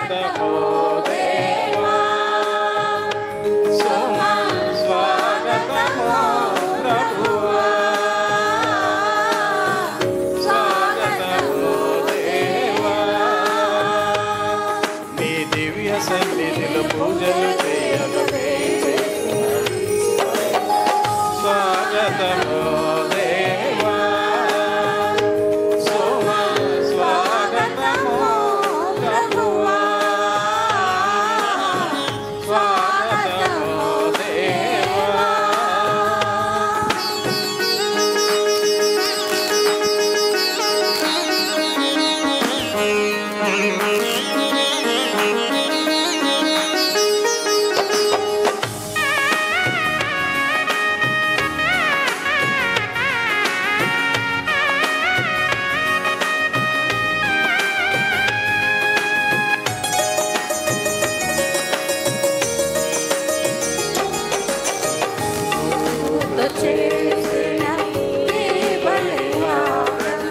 స్వాగతము దేవా సుమా స్వాగతము ప్రభువా స్వాగతము దేవా నీ దివ్య సన్నిధిలో పూజలు చేయగలే స్వాగతము దేవా సుమా స్వాగతము ప్రభువా స్వాగతము దేవా చేసిన నీ బలియాగం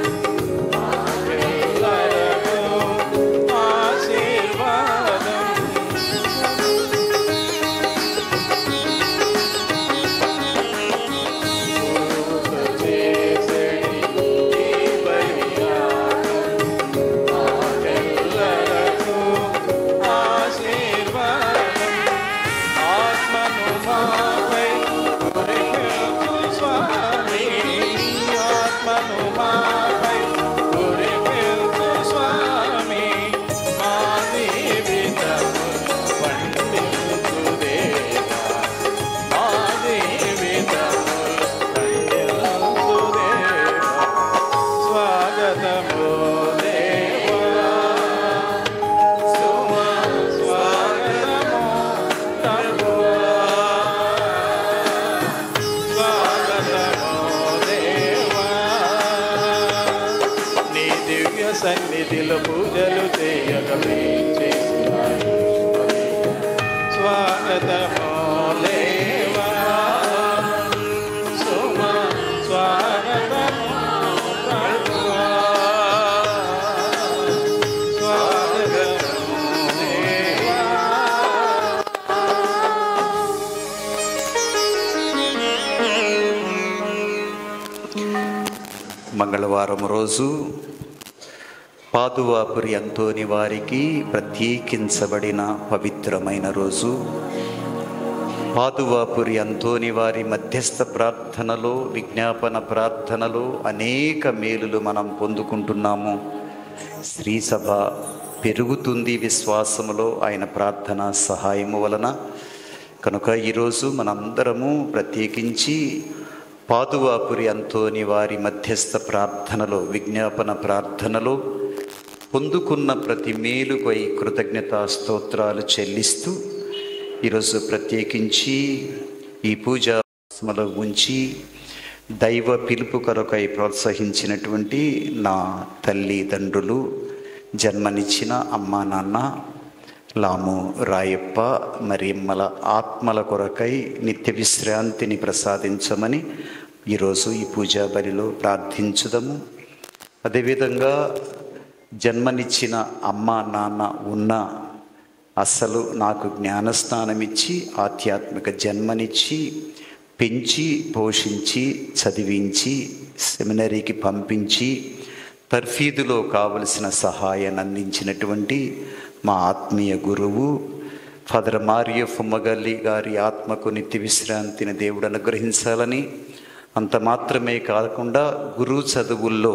ఆశీర్వాదం ఆత్మను మాపై కురిపించు స్వామి ఆత్మను మాపై కురిపించు స్వామి మా జీవితము పండించు దేవా మా జీవితము పండించు దేవా స్వాగతము దేవా సుమా స్వాగతము ప్రభువా స్వాగతము దేవా నీ దివ్య సన్నిధిలో పూజలు చేయగలే చేసినాయి స్వాగతము దేవా సుమా స్వాగతము ప్రభువా స్వాగతము దేవా మంగళవారం రోజు పాదువాపురి అంతోని వారికి ప్రత్యేకించబడిన పవిత్రమైన రోజు పాదువాపురి అంతోని వారి మధ్యస్థ ప్రార్థనలో విజ్ఞాపన ప్రార్థనలో అనేక మేలులు మనం పొందుకుంటున్నాము శ్రీ సభ పెరుగుతుంది విశ్వాసములో ఆయన ప్రార్థన సహాయము వలన కనుక ఈరోజు మనందరము ప్రత్యేకించి పాదువాపురి అంతోని వారి మధ్యస్థ ప్రార్థనలో విజ్ఞాపన ప్రార్థనలో పొందుకున్న ప్రతి మేలుపై కృతజ్ఞతా స్తోత్రాలు చెల్లిస్తూ ఈరోజు ప్రత్యేకించి ఈ పూజా సమలో ఉంచి దైవ పిలుపు కొరకై ప్రోత్సహించినటువంటి నా తల్లిదండ్రులు జన్మనిచ్చిన అమ్మా నాన్న లాము రాయప్ప మరియమ్మల ఆత్మల కొరకై నిత్య విశ్రాంతిని ప్రసాదించమని ఈరోజు ఈ పూజా బలిలో ప్రార్థించుదము అదేవిధంగా జన్మనిచ్చిన అమ్మ నాన్న ఉన్న అసలు నాకు జ్ఞానస్నానం ఇచ్చి ఆధ్యాత్మిక జన్మనిచ్చి పెంచి పోషించి చదివించి సెమినరీకి పంపించి తర్ఫీదులో కావలసిన సహాయాన్ని అందించినటువంటి మా ఆత్మీయ గురువు ఫాదర్ మారియో ఫుమ్మగల్లి గారి ఆత్మకు నిత్య విశ్రాంతిని దేవుడు అనుగ్రహించాలని అంత మాత్రమే కాకుండా గురువు చదువుల్లో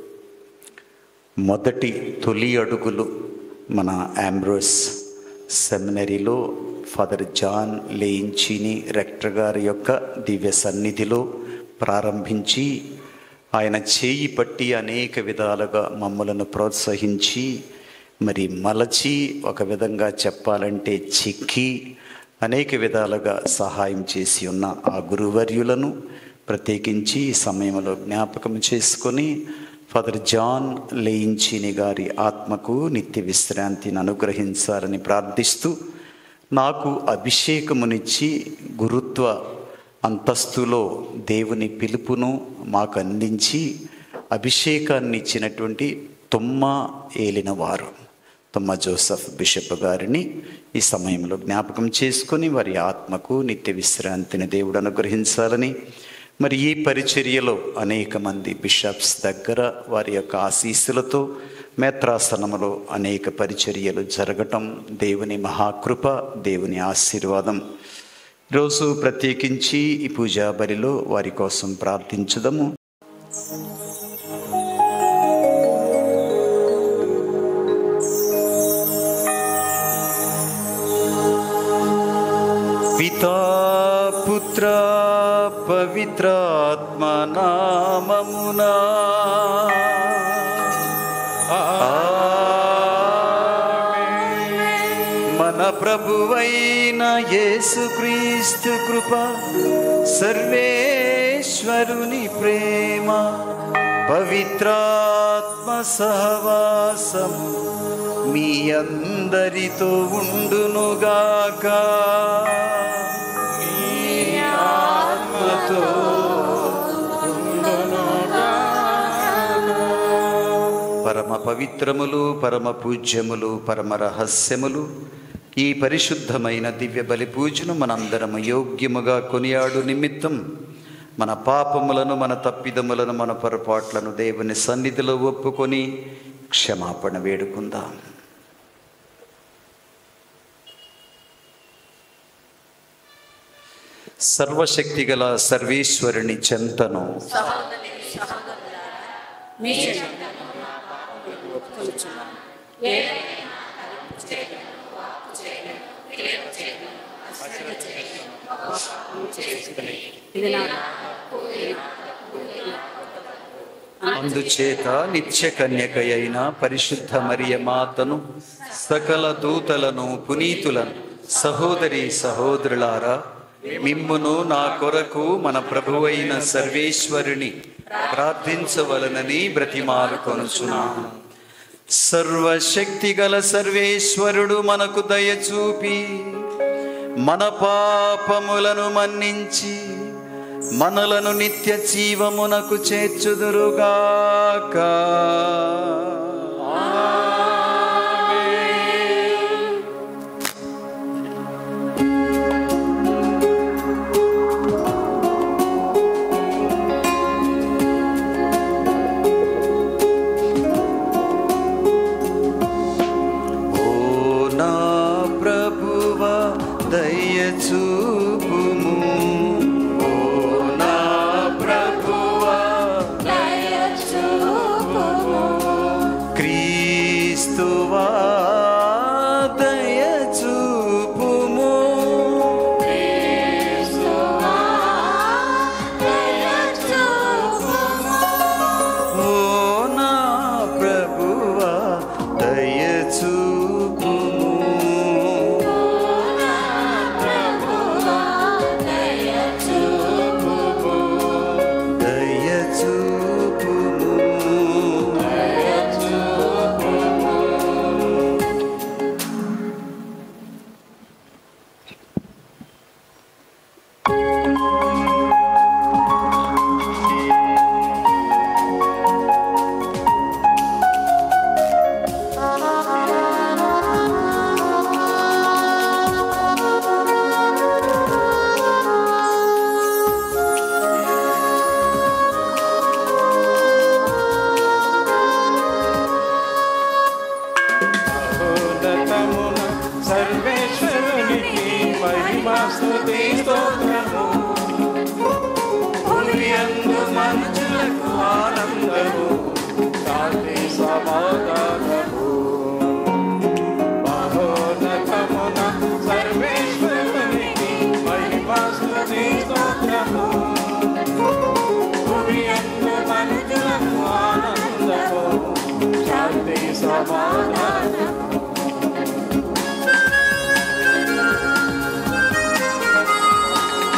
మొదటి తొలి అడుగులు మన ఆంబ్రోస్ సెమినరీలో ఫాదర్ జాన్ లేయించిని రెక్టర్ గారి యొక్క దివ్య సన్నిధిలో ప్రారంభించి ఆయన చేయి పట్టి అనేక విధాలుగా మమ్మలను ప్రోత్సహించి మరి మలచి ఒక విధంగా చెప్పాలంటే చిక్కి అనేక విధాలుగా సహాయం చేసి ఉన్న ఆ గురువర్యులను ప్రత్యేకించి ఈ సమయంలో జ్ఞాపకం చేసుకొని ఫాదర్ జాన్ లేయించిని గారి ఆత్మకు నిత్య విశ్రాంతిని అనుగ్రహించాలని ప్రార్థిస్తూ నాకు అభిషేకమునిచ్చి గురుత్వ అంతస్తులో దేవుని పిలుపును మాకు అందించి అభిషేకాన్ని ఇచ్చినటువంటి తుమ్మ ఏలినవారు తొమ్మ జోసఫ్ బిషప్ గారిని ఈ సమయంలో జ్ఞాపకం చేసుకొని వారి ఆత్మకు నిత్య విశ్రాంతిని దేవుడు అనుగ్రహించాలని మరి ఈ పరిచర్యలో అనేక మంది బిషప్స్ దగ్గర వారి యొక్క ఆశీస్సులతో మేత్రాసనములో అనేక పరిచర్యలు జరగటం దేవుని మహాకృప దేవుని ఆశీర్వాదం రోజు ప్రత్యేకించి ఈ పూజా బలిలో వారి కోసం ప్రార్థించుదము పితా పుత్ర పవిత్రాత్మ నామమునా మన ప్రభువైన యేసుక్రీస్తు కృప సర్వేశ్వరుని ప్రేమ పవిత్రాత్మ సహవాసం మీ అందరితో ఉండునుగాక మీ ఆత్మతో పరమ పవిత్రములు పరమ పూజ్యములు పరమ రహస్యములు ఈ పరిశుద్ధమైన దివ్య బలి పూజను మనందరము యోగ్యముగా కొనియాడు నిమిత్తం మన పాపములను మన తప్పిదములను మన పొరపాట్లను దేవుని సన్నిధిలో ఒప్పుకొని క్షమాపణ వేడుకుందాం సర్వశక్తిగల సర్వేశ్వరుని చెంతను అందుచేత నిత్య కన్యకయైన పరిశుద్ధ మరియ మాతను సకల దూతలను పునీతులను సహోదరి సహోదరులారా మిమ్మును నా కొరకు మన ప్రభువైన సర్వేశ్వరుని ప్రార్థించవలనని బ్రతిమాలుకొనుచున్నాను సర్వశక్తి గల సర్వేశ్వరుడు మనకు దయచూపి మన పాపములను మన్నించి మనలను నిత్య జీవమునకు చేర్చుదురుగాక ఓ నా ప్రభువ దయచూపుము ఓ నా ప్రభువ క్రీస్తువా దయచూపుము ఓ నా ప్రభువ దయచూపుము దయచూపుము మహోన్నతమున సర్వేశ్వరునికి మహిమా స్తుతి స్తోత్రము భూమియందు మనుషులకు ఆనందము శాంతి సమాధానము మహోన్నతమున సర్వేశ్వరునికి మహిమా స్తుతి స్తోత్రము భూమియందు మనుషులకు ఆనందము శాంతి సమాధానము ఆ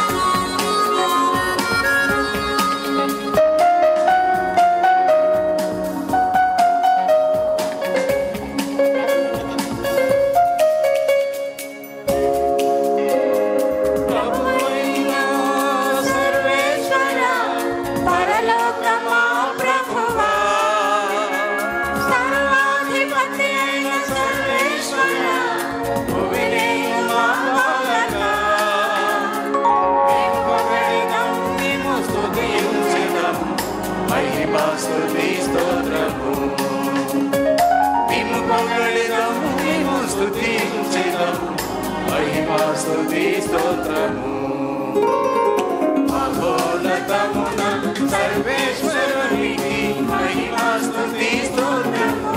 స్తుతించెదం మహిమా స్తుతి స్తోత్రము మహోన్నతమున సర్వేశ్వరునికి మహిమా స్తుతి స్తోత్రము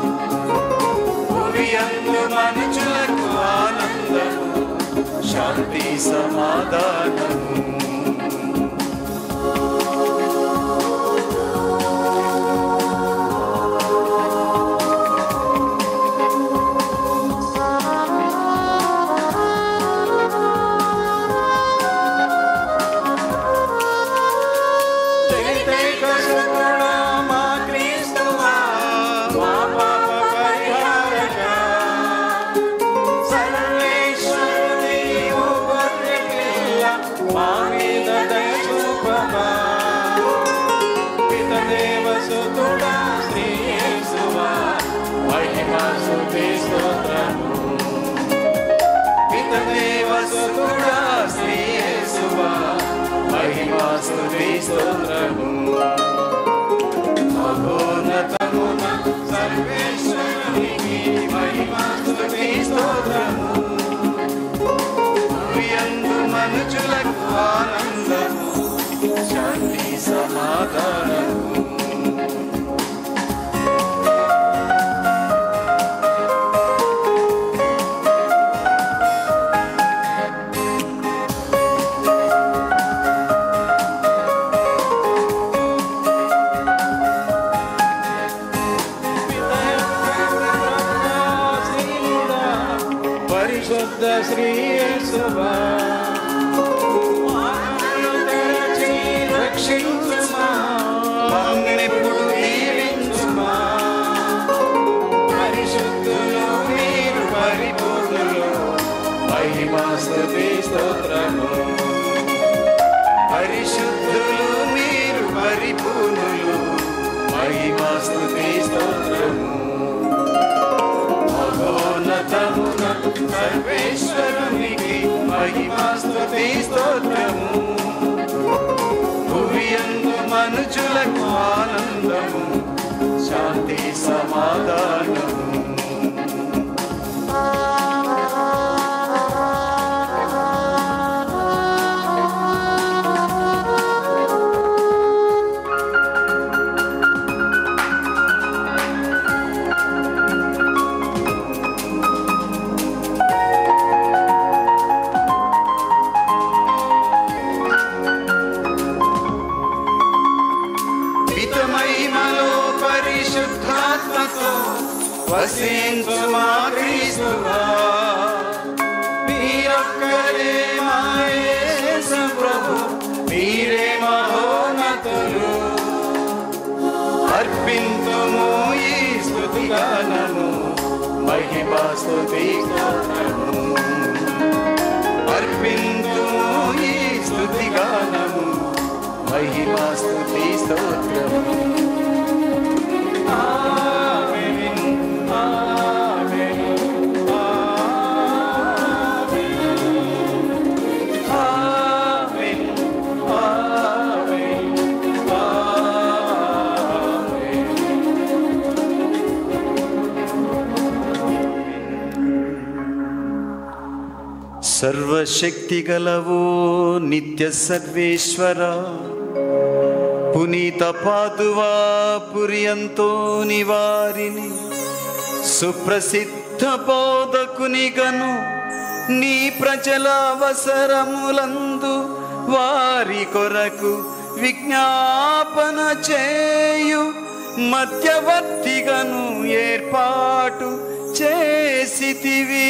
భువియందు మనుషులకు ఆనందము శాంతి సమాధానము జగదేకసుతుడా మా క్రీస్తువా, మా పాప పరిహారక. సర్వేశ్వరుని ఓ గొర్రె పిల్ల, మా మీద దయ చూపవా. పితదేవసుతుడా, శ్రీ యేసువా, మహిమా స్తుతి స్తోత్రము. పితదేవసుతుడా, శ్రీ యేసువా, మహిమా స్తుతి స్తోత్రము మహోన్నతమున సర్వేశ్వరునికి మహిమా స్తుతి స్తోత్రము భూయందు మనుషులకు ఆనందము శాంతి సమాధానము పరిశుద్ధ శ్రీ యేసువా, మానవులు తెరచి రక్షించుమా, మమ్మెప్పుడు దీవించుమా. పరిశుద్ధులు మీరు పరిపూర్ణులు మహిమా స్తుతి స్తోత్రము పరిశుద్ధులు మీరు పరిపూర్ణులు మహిమా స్తుతి స్తోత్రము మహోన్నతమున సర్వేశ్వరునికి మహిమా స్తుతి స్తోత్రము భువియందు మనుషులకు ఆనందము శాంతి సమాధానము పితమహిమలో పరిశుద్ధాత్మతో వసించు మా క్రీస్తువా మీరొక్కరే మా యేసు ప్రభు మీరే మహోన్నతులు అర్పింతుము ఈ స్తుతి గానము మహిమా స్తుతి స్తోత్రము అర్పింతుము ఈ స్తుతి గానము మహిమా స్తుతి స్తోత్రము ఆమేన్, ఆమేన్, ఆమేన్. ఆమేన్, ఆమేన్, ఆమేన్. సర్వశక్తి గలవో నిత్య సర్వేశ్వర పునీత పాదువా పురియంతోని వారిని సుప్రసిద్ధ బోధకునిగను నీ ప్రజల అవసరములందు వారి కొరకు విజ్ఞాపన చేయు మధ్యవర్తిగను ఏర్పాటు చేసితివి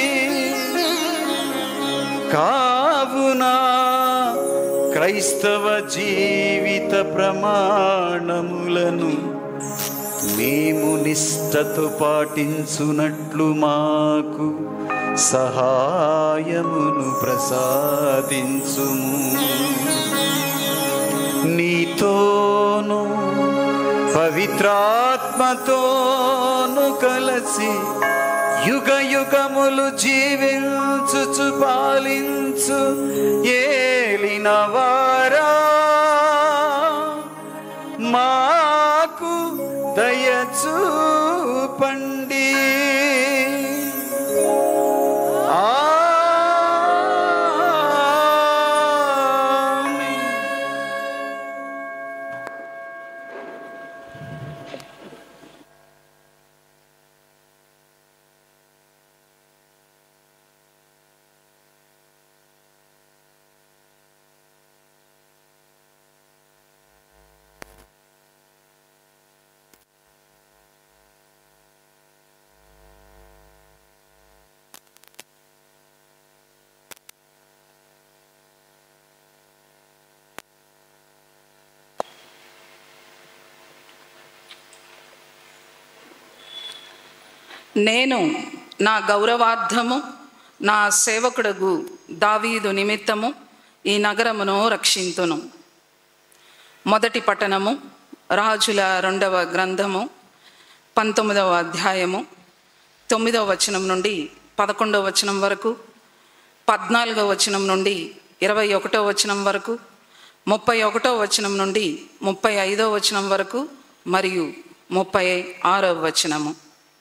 కావున క్రైస్తవ జీవిత ప్రమాణములను మేము నిష్టతో పాటించునట్లు మాకు సహాయమును ప్రసాదించుము నీతోను పవిత్రాత్మతోను కలసి యుగ యుగములు జీవించుచు పాలించు ఏలినవారా మాకు దయచూపండి నేను నా గౌరవార్థము నా సేవకుడగు దావీదు నిమిత్తము ఈ నగరమును రక్షింతును మొదటి పట్టణము రాజుల రెండవ గ్రంథము పంతొమ్మిదవ అధ్యాయము తొమ్మిదవ వచనం నుండి పదకొండవ వచనం వరకు పద్నాలుగవ వచనం నుండి ఇరవై ఒకటో వచనం వరకు ముప్పై ఒకటో వచనం నుండి ముప్పై ఐదో వచనం వరకు మరియు ముప్పై ఆరవ వచనము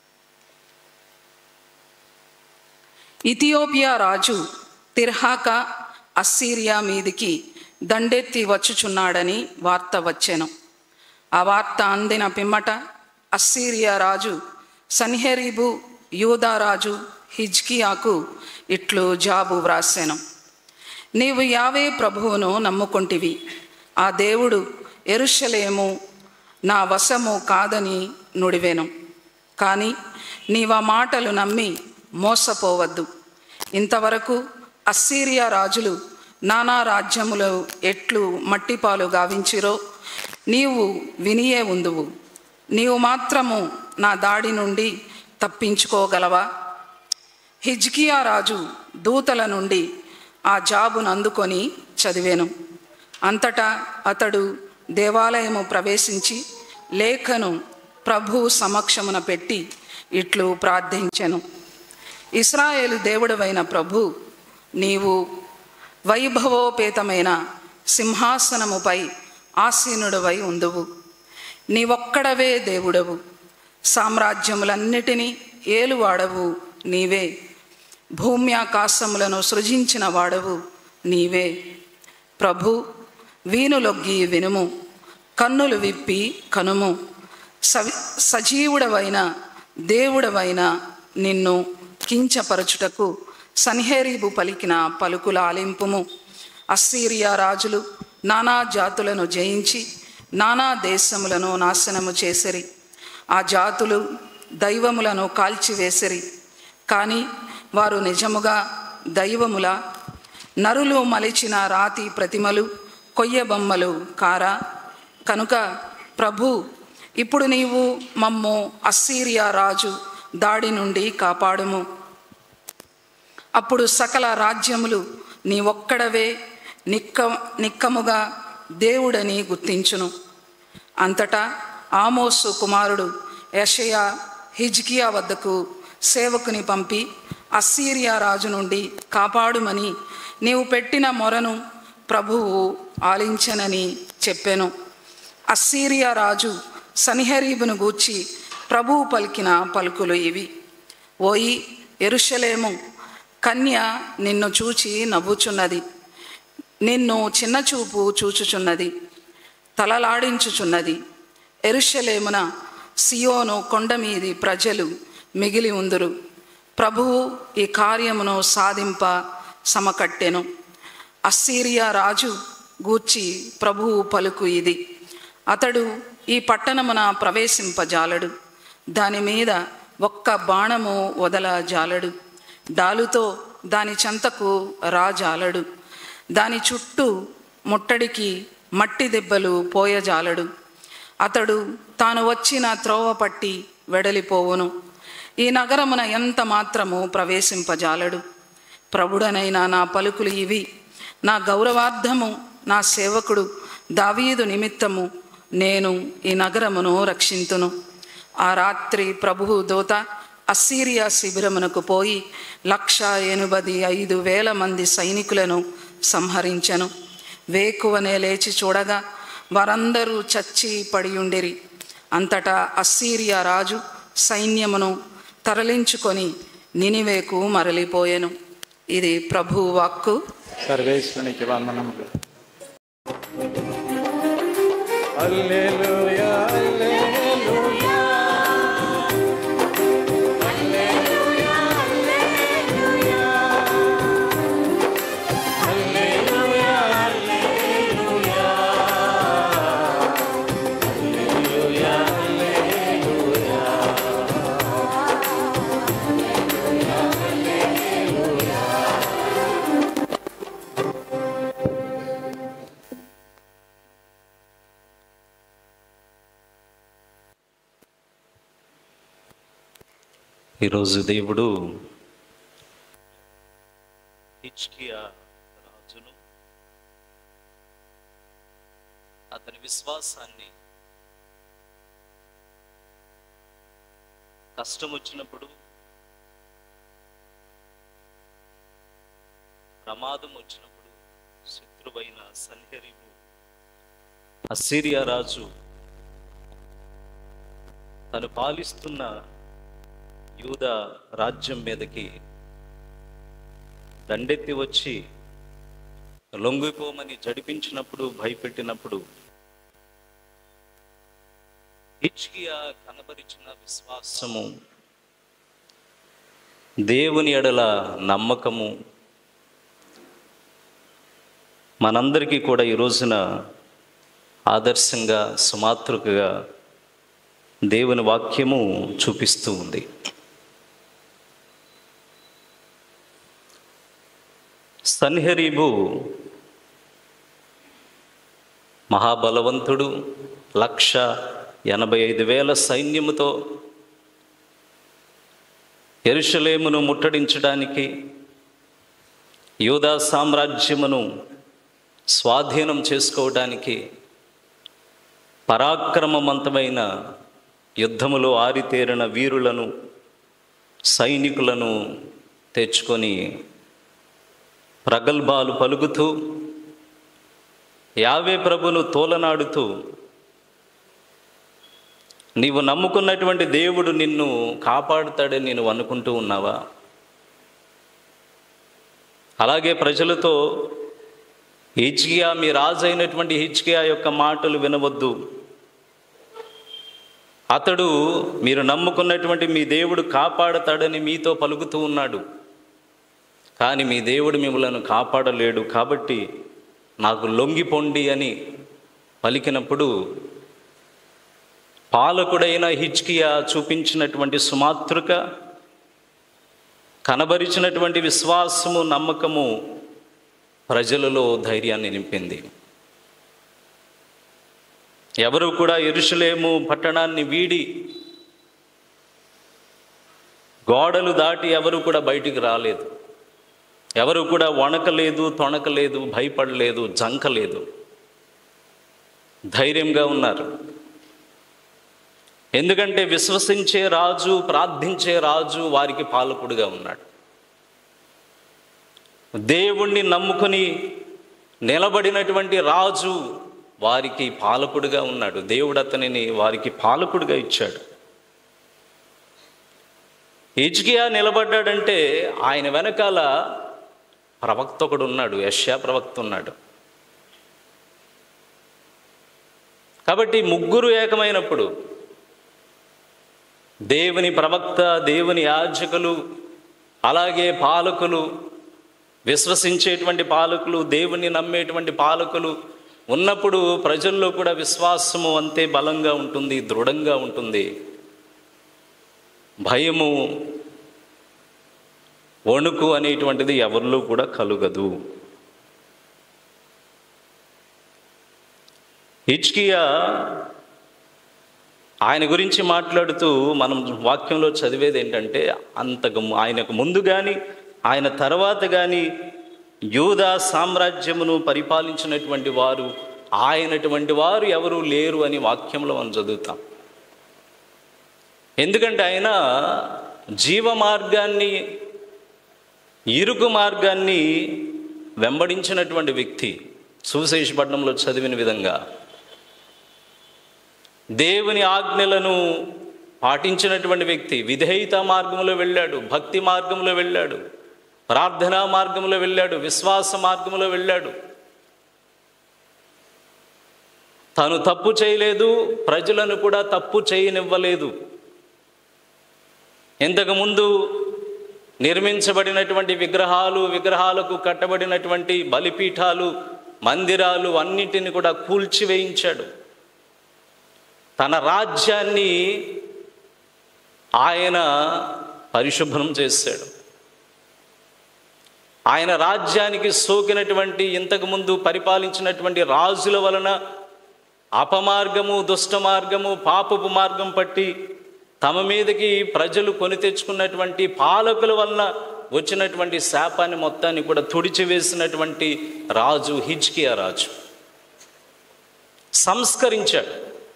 ఇథియోపియా రాజు తిర్హాక అస్సీరియా మీదికి దండెత్తి వచ్చుచున్నాడని వార్త వచ్చెను ఆ వార్త అందిన పిమ్మట అస్సీరియా రాజు సన్హెరీబు యూదా రాజు హిజ్కియాకు ఇట్లు జాబు వ్రాసెను నీవు యావే ప్రభువును నమ్ముకొంటివి ఆ దేవుడు ఎరుషలేము నా వశము కాదని నుడివెను కానీ నీవా మాటలు నమ్మి మోసపోవద్దు ఇంతవరకు అస్సీరియా రాజులు నానా రాజ్యములు ఎట్లు మట్టిపాలు గావించిరో నీవు వినియే ఉందువు నీవు మాత్రము నా దాడి నుండి తప్పించుకోగలవా హిజ్కియా రాజు దూతల నుండి ఆ జాబును అందుకొని చదివాను అంతటా అతడు దేవాలయము ప్రవేశించి లేఖను ప్రభు సమక్షమున పెట్టి ఇట్లు ప్రార్థించెను ఇస్రాయేలు దేవుడవైన ప్రభు నీవు వైభవోపేతమైన సింహాసనముపై ఆసీనుడవై ఉందువు నీవొక్కడవే దేవుడవు సామ్రాజ్యములన్నిటినీ ఏలువాడవు నీవే భూమ్యాకాశములను సృజించిన వాడవు నీవే ప్రభు వీనులొగ్గి వినుము కన్నులు విప్పి కనుము సవి సజీవుడవైన దేవుడవైన నిన్ను కించపరచుటకు సన్హేరీబు పలికిన పలుకుల ఆలింపుము అస్సీరియా రాజులు నానా జాతులను జయించి నానా దేశములను నాశనము చేసిరి ఆ జాతులు దైవములను కాల్చివేసిరి కానీ వారు నిజముగా దైవముల నరులు మలిచిన రాతి ప్రతిమలు కొయ్యబొమ్మలు కారా కనుక ప్రభు ఇప్పుడు నీవు మమ్ము అస్సీరియా రాజు దాడి నుండి కాపాడుము అప్పుడు సకల రాజ్యములు నీ ఒక్కడవే నిక్క నిక్కముగా దేవుడని గుర్తించును అంతటా ఆమోసు కుమారుడు యషయా హిజ్కియా వద్దకు సేవకుని పంపి అస్సీరియా రాజు నుండి కాపాడుమని నీవు పెట్టిన మొరను ప్రభువు ఆలించనని చెప్పెను అస్సీరియా రాజు సనిహరీబును గూర్చి ప్రభువు పలికిన పలుకులు ఇవి ఓయి ఎరుషలేము కన్య నిన్ను చూచి నవ్వుచున్నది నిన్ను చిన్నచూపు చూచుచున్నది తలలాడించుచున్నది ఎరుషలేమున సియోను కొండ మీది ప్రజలు మిగిలి ఉందురు ప్రభువు ఈ కార్యమును సాధింప సమకట్టెను అస్సీరియా రాజు గూర్చి ప్రభువు పలుకు ఇది అతడు ఈ పట్టణమున ప్రవేశింపజాలడు దాని మీద ఒక్క బాణము వదల జాలడు డాలుతో దాని చెంతకు రాజాలడు దాని చుట్టూ ముట్టడికి మట్టి దెబ్బలు పోయజాలడు అతడు తాను వచ్చిన త్రోవ పట్టి వెడలిపోవును ఈ నగరమున ఎంత మాత్రము ప్రవేశింపజాలడు ప్రభుడనైన నా పలుకులు ఇవి నా గౌరవార్థము నా సేవకుడు దావీదు నిమిత్తము నేను ఈ నగరమును రక్షింతును ఆ రాత్రి ప్రభువు దూత అస్సీరియా శిబిరమునకు పోయి లక్ష ఎనుబది ఐదు వేల మంది సైనికులను సంహరించెను వేకువనే లేచి చూడగా వారందరూ చచ్చి పడియుండిరి అంతటా అస్సీరియా రాజు సైన్యమును తరలించుకొని నినివేకు మరలిపోయెను ఇది ప్రభు వాక్కు సర్వేశ్వరునికి వందనములు హల్లెలూయా హల్లెలూయా హల్లెలూయా హల్లెలూయా హల్లెలూయా హల్లెలూయా ఈరోజు దేవుడు హిచ్కియా రాజును అతని విశ్వాసాన్ని కష్టం వచ్చినప్పుడు ప్రమాదం వచ్చినప్పుడు శత్రువైన సన్హెరీబు అస్సీరియా రాజు తను పాలిస్తున్న యూద రాజ్యం మీదకి దండెత్తి వచ్చి లొంగిపోమని జడిపించినప్పుడు భయపెట్టినప్పుడు హిచ్కియా కనబరిచిన విశ్వాసము దేవుని ఎడల నమ్మకము మనందరికీ కూడా ఈ రోజున ఆదర్శంగా సుమాతృకగా దేవుని వాక్యము చూపిస్తూ ఉంది సన్హెరీబు మహాబలవంతుడు లక్ష ఎనభై ఐదు వేల సైన్యముతో ఎరుషలేమును ముట్టడించడానికి యూదా సామ్రాజ్యమును స్వాధీనం చేసుకోవడానికి పరాక్రమవంతమైన యుద్ధములో ఆరితేరిన వీరులను సైనికులను తెచ్చుకొని ప్రగల్భాలు పలుకుతూ యావే ప్రభును తోలనాడుతూ నీవు నమ్ముకున్నటువంటి దేవుడు నిన్ను కాపాడుతాడని నేను అనుకుంటూ ఉన్నావా అలాగే ప్రజలతో హిచ్కియా మీ రాజు అయినటువంటి హిచ్కియా యొక్క మాటలు వినవద్దు అతడు మీరు నమ్ముకున్నటువంటి మీ దేవుడు కాపాడతాడని మీతో పలుకుతూ ఉన్నాడు కానీ మీ దేవుడు మిమ్మల్ని కాపాడలేడు కాబట్టి నాకు లొంగిపోండి అని పలికినప్పుడు పాలకుడైన హిచ్కియా చూపించినటువంటి సుమాతృక కనబరిచినటువంటి విశ్వాసము నమ్మకము ప్రజలలో ధైర్యాన్ని నింపింది ఎవరు కూడా ఎరుషలేము పట్టణాన్ని వీడి గోడలు దాటి ఎవరు కూడా బయటికి రాలేదు ఎవరు కూడా వణకలేదు తొణకలేదు భయపడలేదు జంకలేదు ధైర్యంగా ఉన్నారు ఎందుకంటే విశ్వసించే రాజు ప్రార్థించే రాజు వారికి పాలకుడుగా ఉన్నాడు దేవుణ్ణి నమ్ముకొని నిలబడినటువంటి రాజు వారికి పాలకుడుగా ఉన్నాడు దేవుడు అతనిని వారికి పాలకుడుగా ఇచ్చాడు హిజ్కియా నిలబడ్డాడంటే ఆయన వెనకాల ప్రవక్త ఒకడు ఉన్నాడు యష్యా ప్రవక్త ఉన్నాడు కాబట్టి ముగ్గురు ఏకమైనప్పుడు దేవుని ప్రవక్త దేవుని యాజకులు అలాగే పాలకులు విశ్వసించేటువంటి పాలకులు దేవుని నమ్మేటువంటి పాలకులు ఉన్నప్పుడు ప్రజల్లో కూడా విశ్వాసము అంతే బలంగా ఉంటుంది దృఢంగా ఉంటుంది భయము వణుకు అనేటువంటిది ఎవరిలో కూడా కలుగదు హిచ్కియా ఆయన గురించి మాట్లాడుతూ మనం వాక్యంలో చదివేది ఏంటంటే అంతకు ము- ఆయనకు ముందు కానీ ఆయన తర్వాత కానీ యూదా సామ్రాజ్యమును పరిపాలించినటువంటి వారు ఆయనటువంటి వారు ఎవరు లేరు అని వాక్యంలో మనం చదువుతాం ఎందుకంటే ఆయన జీవ మార్గాన్ని ఇరుకు మార్గాన్ని వెంబడించినటువంటి వ్యక్తి సువిశేషపట్నంలో చదివిన విధంగా దేవుని ఆజ్ఞలను పాటించినటువంటి వ్యక్తి విధేయత మార్గంలో వెళ్ళాడు భక్తి మార్గంలో వెళ్ళాడు ప్రార్థనా మార్గంలో వెళ్ళాడు విశ్వాస మార్గంలో వెళ్ళాడు తను తప్పు చేయలేదు ప్రజలను కూడా తప్పు చేయనివ్వలేదు ఇంతకుముందు నిర్మించబడినటువంటి విగ్రహాలు విగ్రహాలకు కట్టబడినటువంటి బలిపీఠాలు మందిరాలు అన్నిటిని కూడా కూల్చివేయించాడు తన రాజ్యాన్ని ఆయన పరిశుభ్రం చేశాడు ఆయన రాజ్యానికి సోకినటువంటి ఇంతకుముందు పరిపాలించినటువంటి రాజుల వలన అపమార్గము దుష్ట మార్గము పాపపు మార్గం పట్టి తమ మీదకి ప్రజలు కొని తెచ్చుకున్నటువంటి పాలకుల వలన వచ్చినటువంటి శాపాన్ని మొత్తాన్ని కూడా తుడిచివేసినటువంటి రాజు హిజ్కియా రాజు సంస్కరించాడు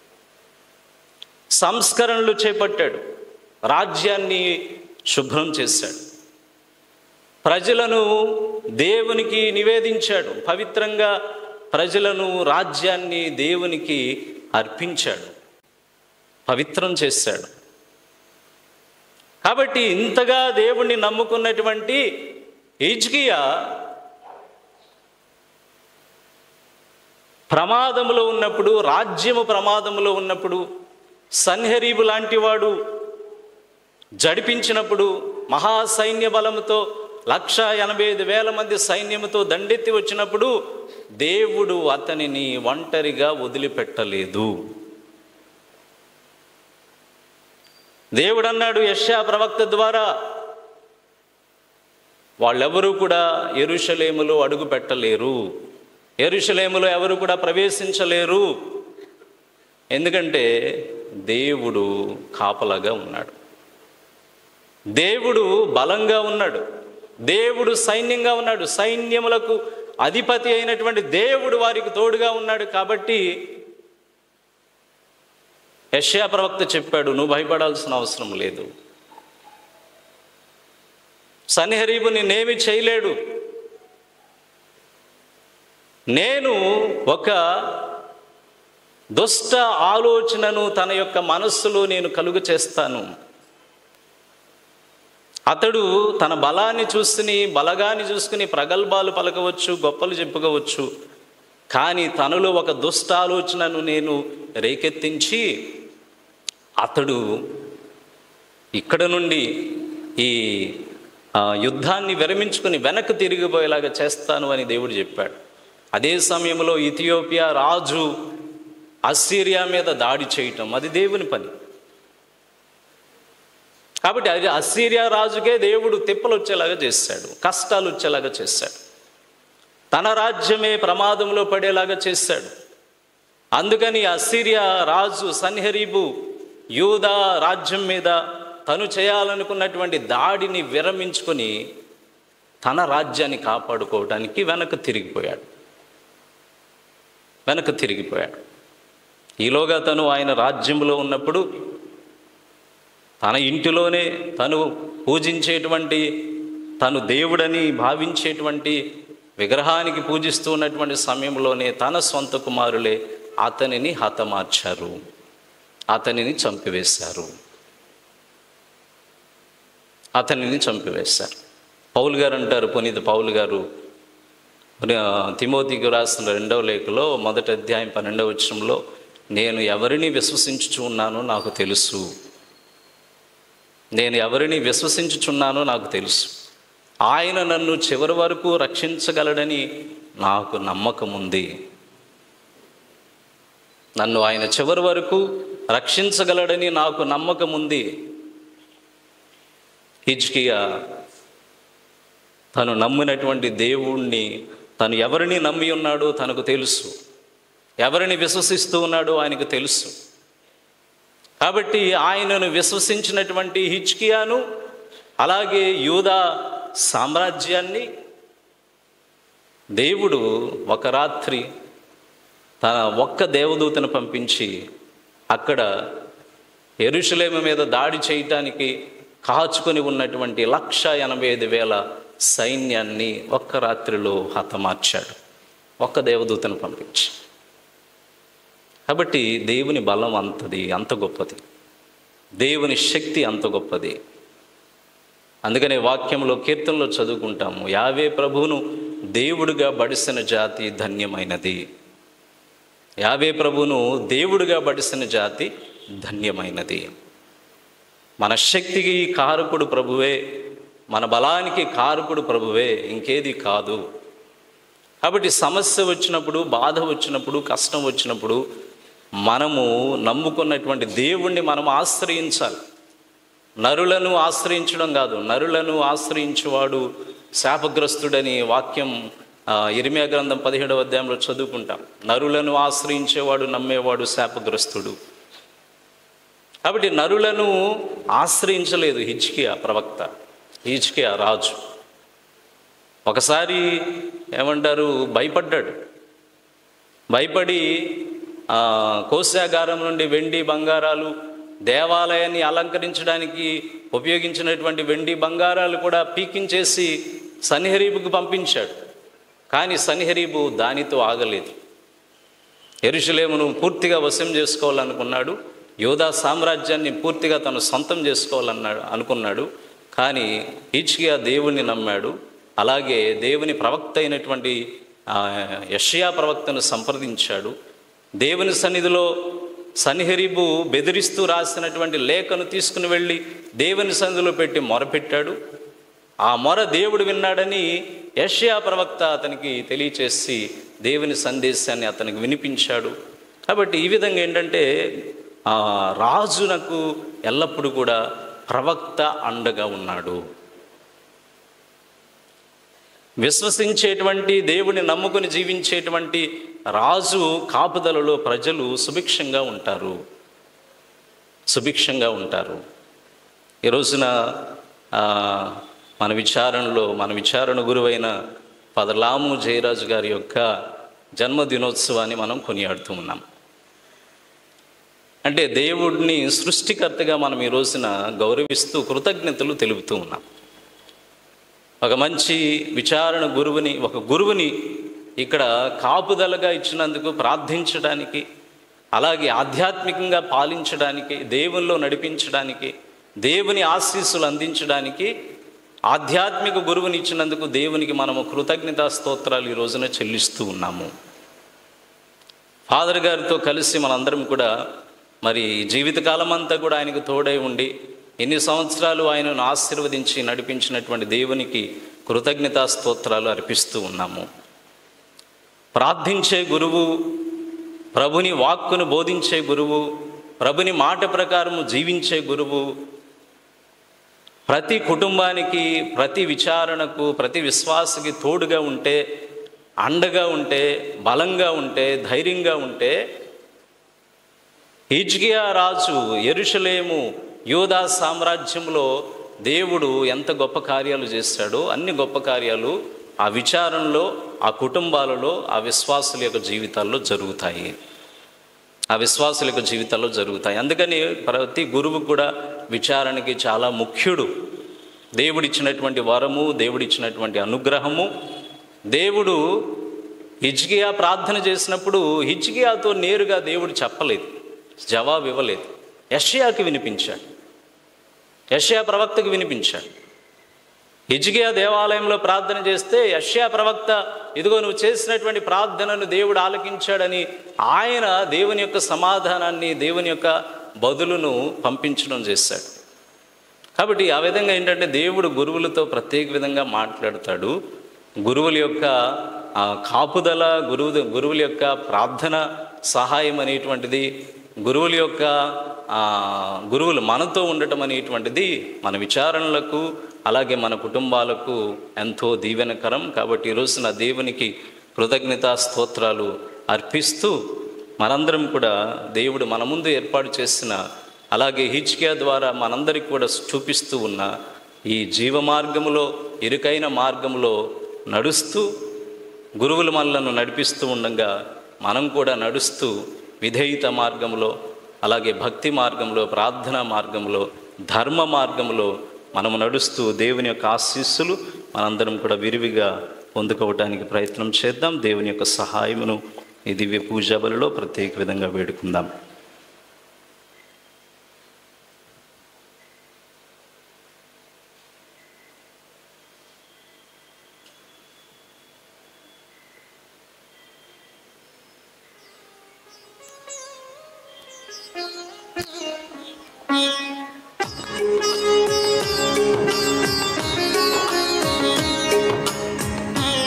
సంస్కరణలు చేపట్టాడు రాజ్యాన్ని శుభ్రం చేశాడు ప్రజలను దేవునికి నివేదించాడు పవిత్రంగా ప్రజలను రాజ్యాన్ని దేవునికి అర్పించాడు పవిత్రం చేశాడు కాబట్టి ఇంతగా దేవుణ్ణి నమ్ముకున్నటువంటి హిజ్కియా ప్రమాదములో ఉన్నప్పుడు రాజ్యము ప్రమాదములో ఉన్నప్పుడు సన్హెరీబు లాంటి వాడు జడిపించినప్పుడు మహాసైన్య బలముతో లక్ష ఎనభై ఐదు వేల మంది సైన్యముతో దండెత్తి వచ్చినప్పుడు దేవుడు అతనిని ఒంటరిగా వదిలిపెట్టలేదు దేవుడు అన్నాడు యశ్యా ప్రవక్త ద్వారా వాళ్ళెవరూ కూడా ఎరుషలేములో అడుగు పెట్టలేరు ఎరుషలేములో ఎవరు కూడా ప్రవేశించలేరు ఎందుకంటే దేవుడు కాపలాగా ఉన్నాడు దేవుడు బలంగా ఉన్నాడు దేవుడు సైన్యంగా ఉన్నాడు సైన్యములకు అధిపతి అయినటువంటి దేవుడు వారికి తోడుగా ఉన్నాడు కాబట్టి యశ్యా ప్రవక్త చెప్పాడు నువ్వు భయపడాల్సిన అవసరం లేదు సన్హరీబు నిన్నేమి చేయలేడు నేను ఒక దుష్ట ఆలోచనను తన యొక్క మనస్సులో నేను కలుగు చేస్తాను అతడు తన బలాన్ని చూసుకుని బలగాన్ని చూసుకుని ప్రగల్భాలు పలకవచ్చు గొప్పలు చెప్పుకోవచ్చు కానీ తనలో ఒక దుష్ట ఆలోచనను నేను రేకెత్తించి అతడు ఇక్కడ నుండి ఈ ఆ, యుద్ధాన్ని విరమించుకుని వెనక్కి తిరిగిపోయేలాగా చేస్తాను అని దేవుడు చెప్పాడు అదే సమయంలో ఇథియోపియా రాజు అస్సీరియా మీద దాడి చేయటం అది దేవుని పని కాబట్టి అది అస్సీరియా రాజుకే దేవుడు తిప్పలు వచ్చేలాగా చేశాడు కష్టాలు వచ్చేలాగా చేశాడు తన రాజ్యమే ప్రమాదంలో పడేలాగా చేశాడు అందుకని అస్సీరియా రాజు సన్హరీబు యూదా రాజ్యం మీద తను చేయాలనుకున్నటువంటి దాడిని విరమించుకొని తన రాజ్యాన్ని కాపాడుకోవడానికి వెనక్కి తిరిగిపోయాడు వెనక్కి తిరిగిపోయాడు ఈలోగా తను ఆయన రాజ్యంలో ఉన్నప్పుడు తన ఇంటిలోనే తను పూజించేటువంటి తను దేవుడని భావించేటువంటి విగ్రహానికి పూజిస్తూ ఉన్నటువంటి సమయంలోనే తన సొంత కుమారులే అతనిని హతమార్చారు అతనిని చంపివేశారు అతనిని చంపివేశారు పౌలు గారు అంటారు పునీత పౌలు గారు ఆ, తిమోతికి రాసిన రెండవ లేఖలో మొదటి అధ్యాయం పన్నెండవ వచనంలో నేను ఎవరిని విశ్వసించుచు ఉన్నానో నాకు తెలుసు నేను ఎవరిని విశ్వసించుచున్నానో నాకు తెలుసు ఆయన నన్ను చివరి వరకు రక్షించగలడని నాకు నమ్మకం ఉంది నన్ను ఆయన చివరి వరకు రక్షించగలడని నాకు నమ్మకం ఉంది హిజ్కియా తను నమ్మినటువంటి దేవుణ్ణి తను ఎవరిని నమ్మి ఉన్నాడో తనకు తెలుసు ఎవరిని విశ్వసిస్తూ ఉన్నాడో ఆయనకు తెలుసు కాబట్టి ఆయనను విశ్వసించినటువంటి హిచ్కియాను అలాగే యూదా సామ్రాజ్యాన్ని దేవుడు ఒక రాత్రి తన ఒక్క దేవదూతను పంపించి అక్కడ ఎరుషలేము మీద దాడి చేయటానికి కాచుకొని ఉన్నటువంటి లక్ష ఎనభై ఐదు వేల సైన్యాన్ని ఒక్క రాత్రిలో హతమార్చాడు ఒక్క దేవదూతను పంపించి కాబట్టి దేవుని బలం అంతది అంత గొప్పది దేవుని శక్తి అంత గొప్పది అందుకనే వాక్యంలో కీర్తనలో చదువుకుంటాము యావే ప్రభువును దేవుడుగా బడిసిన జాతి ధన్యమైనది యావే ప్రభువును దేవుడుగా బడిసిన జాతి ధన్యమైనది మన శక్తికి కారకుడు ప్రభువే మన బలానికి కారకుడు ప్రభువే ఇంకేది కాదు కాబట్టి సమస్య వచ్చినప్పుడు బాధ వచ్చినప్పుడు కష్టం వచ్చినప్పుడు మనము నమ్ముకున్నటువంటి దేవుణ్ణి మనం ఆశ్రయించాలి నరులను ఆశ్రయించడం కాదు నరులను ఆశ్రయించేవాడు శాపగ్రస్తుడని వాక్యం ఆ, ఇరిమియా గ్రంథం పదిహేడవ అధ్యాయంలో చదువుకుంటాం నరులను ఆశ్రయించేవాడు నమ్మేవాడు శాపగ్రస్తుడు కాబట్టి నరులను ఆశ్రయించలేదు హిజ్కియా ప్రవక్త హిజ్కియా రాజు ఒకసారి ఏమంటారు భయపడ్డాడు భయపడి ఆ, కోశాగారం నుండి వెండి బంగారాలు దేవాలయాన్ని అలంకరించడానికి ఉపయోగించినటువంటి వెండి బంగారాలు కూడా పీకించేసి సన్హెరీబుకు పంపించాడు కానీ సన్హెరీబు దానితో ఆగలేదు ఎరుషలేమును పూర్తిగా వశం చేసుకోవాలనుకున్నాడు యోధా సామ్రాజ్యాన్ని పూర్తిగా తను సొంతం చేసుకోవాలన్నాడు అనుకున్నాడు కానీ హిచ్కియా దేవుణ్ణి నమ్మాడు అలాగే దేవుని ప్రవక్త అయినటువంటి ఆ, యెషయా ప్రవక్తను సంప్రదించాడు దేవుని సన్నిధిలో సన్హెరీబు బెదిరిస్తూ రాసినటువంటి లేఖను తీసుకుని వెళ్ళి దేవుని సన్నిధిలో పెట్టి మొరపెట్టాడు ఆ మొర దేవుడు విన్నాడని యష్యా ప్రవక్త అతనికి తెలియచేసి దేవుని సందేశాన్ని అతనికి వినిపించాడు కాబట్టి ఈ విధంగా ఏంటంటే ఆ రాజునకు ఎల్లప్పుడూ కూడా ప్రవక్త అండగా ఉన్నాడు విశ్వసించేటువంటి దేవుని నమ్ముకుని జీవించేటువంటి రాజు కాపుదలలో ప్రజలు సుభిక్షంగా ఉంటారు సుభిక్షంగా ఉంటారు ఈ రోజున ఆ, మన విచారణలో మన విచారణ గురువైన పదలాము జయరాజు గారి యొక్క జన్మదినోత్సవాన్ని మనం కొనియాడుతూ ఉన్నాం అంటే దేవుడిని సృష్టికర్తగా మనం ఈ రోజున గౌరవిస్తూ కృతజ్ఞతలు తెలుపుతూ ఉన్నాం ఒక మంచి విచారణ గురువుని ఒక గురువుని ఇక్కడ కాపుదలగా ఇచ్చినందుకు ప్రార్థించడానికి అలాగే ఆధ్యాత్మికంగా పాలించడానికి దేవుల్లో నడిపించడానికి దేవుని ఆశీస్సులు అందించడానికి ఆధ్యాత్మిక గురువుని ఇచ్చినందుకు దేవునికి మనము కృతజ్ఞతా స్తోత్రాలు ఈ రోజున చెల్లిస్తూ ఉన్నాము ఫాదర్ గారితో కలిసి మనందరం కూడా మరి జీవితకాలం అంతా కూడా ఆయనకు తోడై ఉండి ఎన్ని సంవత్సరాలు ఆయనను ఆశీర్వదించి నడిపించినటువంటి దేవునికి కృతజ్ఞతా స్తోత్రాలు అర్పిస్తూ ఉన్నాము ప్రార్థించే గురువు ప్రభుని వాక్కును బోధించే గురువు ప్రభుని మాట ప్రకారము జీవించే గురువు ప్రతి కుటుంబానికి ప్రతి విచారణకు ప్రతి విశ్వాసకి తోడుగా ఉంటే అండగా ఉంటే బలంగా ఉంటే ధైర్యంగా ఉంటే హిజ్కియా రాజు ఎరుషలేము యోధా సామ్రాజ్యంలో దేవుడు ఎంత గొప్ప కార్యాలు చేశాడో అన్ని గొప్ప కార్యాలు ఆ విచారణలో ఆ కుటుంబాలలో ఆ విశ్వాసుల యొక్క జీవితాల్లో జరుగుతాయి ఆ విశ్వాసుల యొక్క జీవితాల్లో జరుగుతాయి అందుకని ప్రతి గురువు కూడా విచారణకి చాలా ముఖ్యుడు దేవుడిచ్చినటువంటి వరము దేవుడిచ్చినటువంటి అనుగ్రహము దేవుడు హిజ్కియా ప్రార్థన చేసినప్పుడు హిజ్కియాతో నేరుగా దేవుడు చెప్పలేదు జవాబు ఇవ్వలేదు యషయాకి వినిపించాడు యషయా ప్రవక్తకు వినిపించాడు హిజ్కియా దేవాలయంలో ప్రార్థన చేస్తే యష్యా ప్రవక్త ఇదిగో నువ్వు చేసినటువంటి ప్రార్థనను దేవుడు ఆలకించాడని ఆయన దేవుని యొక్క సమాధానాన్ని దేవుని యొక్క బదులును పంపించడం చేశాడు కాబట్టి ఆ విధంగా ఏంటంటే దేవుడు గురువులతో ప్రత్యేక విధంగా మాట్లాడతాడు గురువుల యొక్క ఆ, కాపుదల గురువు గురువుల యొక్క ప్రార్థన సహాయం అనేటువంటిది గురువుల యొక్క ఆ, గురువులు మనతో ఉండటం అనేటువంటిది మన విచారణలకు అలాగే మన కుటుంబాలకు ఎంతో దీవెనకరం కాబట్టి ఈ రోజున దేవునికి కృతజ్ఞతా స్తోత్రాలు అర్పిస్తూ మనందరం కూడా దేవుడు మన ముందు ఏర్పాటు చేసిన అలాగే హిచ్కియా ద్వారా మనందరికి కూడా చూపిస్తూ ఉన్న ఈ జీవ మార్గములో ఇరుకైన మార్గములో నడుస్తూ గురువులు మనలను నడిపిస్తూ ఉండగా మనం కూడా నడుస్తూ విధేయత మార్గంలో అలాగే భక్తి మార్గంలో ప్రార్థనా మార్గంలో ధర్మ మార్గంలో మనము నడుస్తూ దేవుని యొక్క ఆశీస్సులు మనందరం కూడా విరివిగా పొందుకోవటానికి ప్రయత్నం చేద్దాం దేవుని యొక్క సహాయమును ఈ దివ్య పూజా బలిలో ప్రత్యేక విధంగా వేడుకుందాం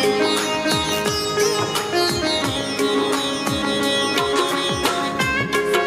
Thank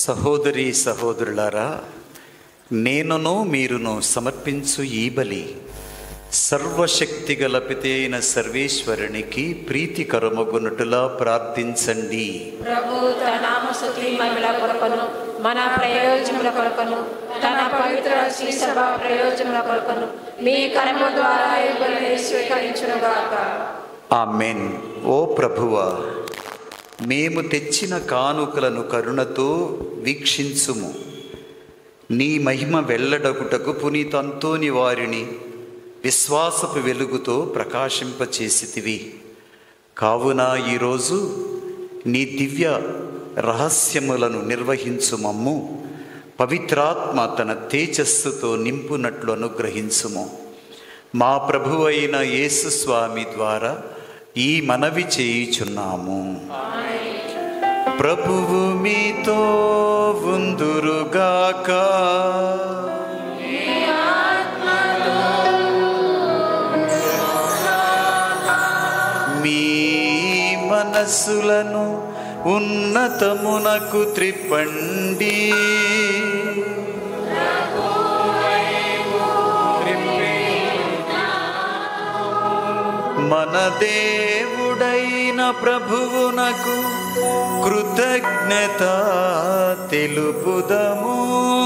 సహోదరి సహోదరులారా నేనును మీరును సమర్పించు ఈ బలి సర్వశక్తి గల పితే అయిన సర్వేశ్వరునికి ప్రీతికరమగునటులా ప్రార్థించండి ప్రభు తన నామస్తుతి మహిమల కొరకను మన ప్రయోజనముల కొరకను తన పవిత్ర శ్రీ సభ ప్రయోజనముల కొరకను మీ కర్మ ద్వారా ఇవ్వని స్వీకరించునుగాక ఆమెన్ ఓ ప్రభువా మేము తెచ్చిన కానుకలను కరుణతో వీక్షించుము నీ మహిమ వెల్లడగుటకు పునీతంతోని వారిని విశ్వాసపు వెలుగుతో ప్రకాశింపచేసితివి కావున ఈరోజు నీ దివ్య రహస్యములను నిర్వహించు మమ్ము పవిత్రాత్మ తన తేజస్సుతో నింపునట్లు అనుగ్రహించుము మా ప్రభు అయిన యేసు స్వామి ద్వారా ఈ మనవి చేయుచున్నాము ప్రభువు మీతో ఉందురుగాక మీ మనస్సులను ఉన్నతమునకు త్రిప్పండి మన దేవుడైన ప్రభువునకు కృతజ్ఞత తెలుపుదము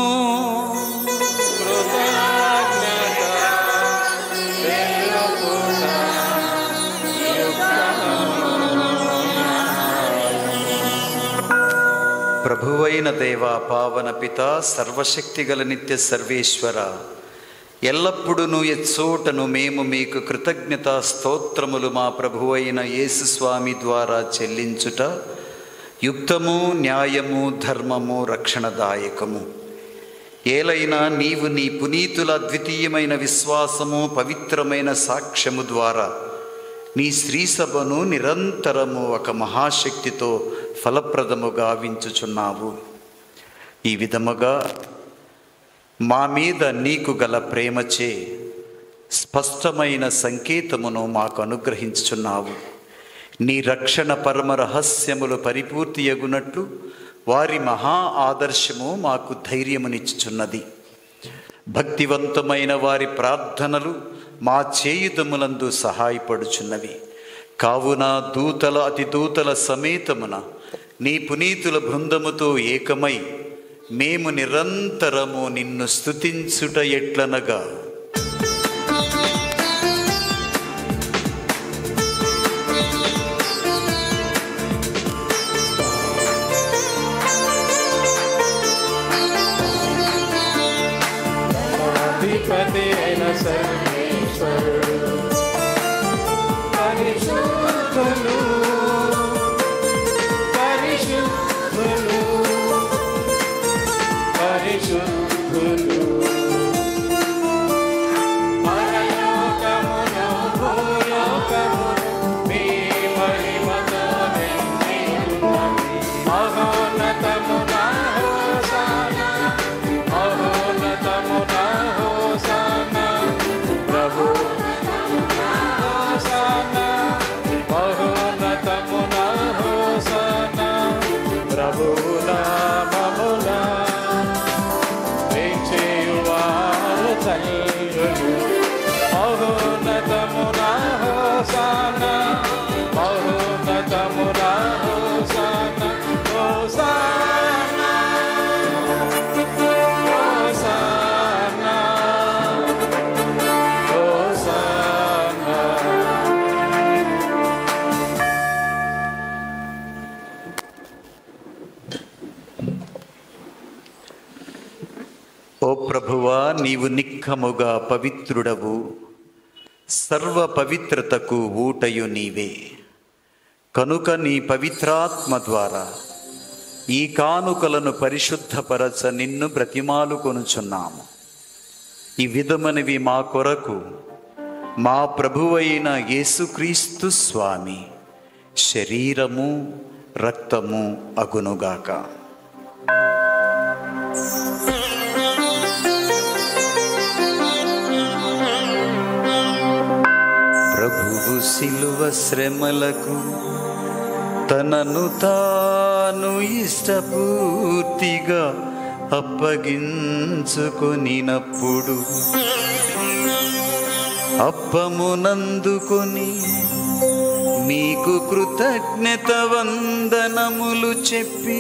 ప్రభువైన దేవ పావన పిత సర్వశక్తి గల నిత్య సర్వేశ్వర ఎల్లప్పుడూ ఎచ్చోటను మేము మీకు కృతజ్ఞత స్తోత్రములు మా ప్రభువైన యేసు స్వామి ద్వారా చెల్లించుట యుక్తము న్యాయము ధర్మము రక్షణదాయకము ఏలైనా నీవు నీ పునీతుల అద్వితీయమైన విశ్వాసము పవిత్రమైన సాక్ష్యము ద్వారా నీ శ్రీసభను నిరంతరము ఒక మహాశక్తితో ఫలప్రదము గావించుచున్నావు ఈ విధముగా మా మీద నీకు గల ప్రేమచే స్పష్టమైన సంకేతమును మాకు అనుగ్రహించుచున్నావు నీ రక్షణ పరమ రహస్యములు పరిపూర్తి అగునట్లు వారి మహా ఆదర్శము మాకు ధైర్యమునిచ్చుచున్నది భక్తివంతమైన వారి ప్రార్థనలు మా చేయుదములందు సహాయపడుచున్నవి కావున దూతల అతి దూతల సమేతమున నీ పునీతుల బృందముతో ఏకమై మేము నిరంతరము నిన్ను స్తుతించుట ఎట్లనగా అధిపతి అయిన సర్వేశ్వరుడు పరిశుద్ధులు పరిశుద్ధులు పరిశుద్ధులు పరలోకమును భూలోకమును మీ మహిమతో నిండియున్నవి. మహోన్నతమున హోసానా మహోన్నతమున హోసానా ప్రభు హోసానా మహోన్నతమున హోసానా ప్రభువు నామమున వేచేయువారు తల్లులు మహోన్నతమున హోసానా మహోన్నతమున హోసానా హోసానా హోసానా హోసానా ఓ ప్రభువా నీవు నిక్కముగా పవిత్రుడవు సర్వ పవిత్రతకు ఊటయు నీవే కనుక నీ పవిత్రాత్మ ద్వారా ఈ కానుకలను పరిశుద్ధపరచ నిన్ను బ్రతిమాలు కొనుచున్నాము ఈ విధమనివి మా కొరకు మా ప్రభువైన యేసుక్రీస్తు స్వామి శరీరము రక్తము అగునుగాక ప్రభువు శిలువ శ్రమలకు తనను తానర్పించుకొని ఆత్మను ఇష్టపూర్తిగా అప్పగించుకొనినప్పుడు అప్పమునందుకొని మీకు కృతజ్ఞత వందనములు చెప్పి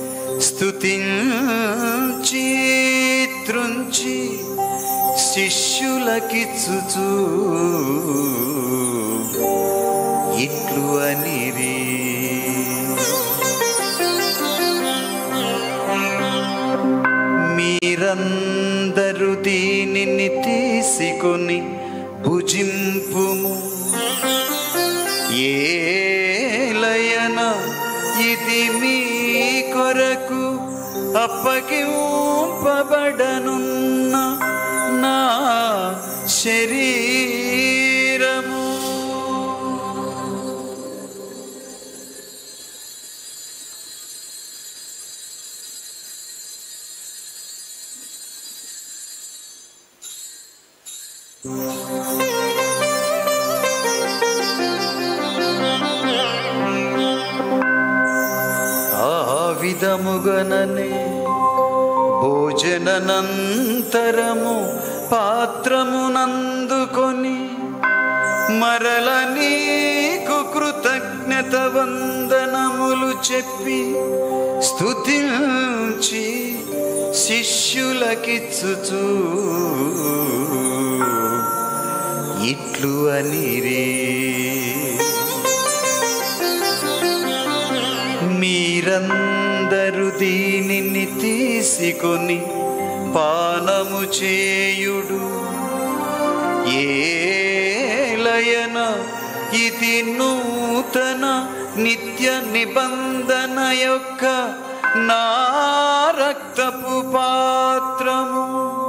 స్తుతించి త్రుంచి శిష్యులకిచ్చుచూ ఇట్లు అనిరి మీరందరూ దీనిని తీసుకొని భుజింపుము ఏలయన ఇది మీ కొరకు అప్పగింపబడనున్న నా శరీరము ఆ విధముగననే భోజననంతరము పాత్రమునందుకొని మరల నీకు కృతజ్ఞత వందనములు చెప్పి స్తుతించి శిష్యులకిచ్చుచూ ఇట్లు అనిరే మీరందరూ దీనిని తీసుకొని పానము చేయుడు ఏలయన ఇది నూతన నిత్య నిబంధన యొక్క నా రక్తపు పాత్రము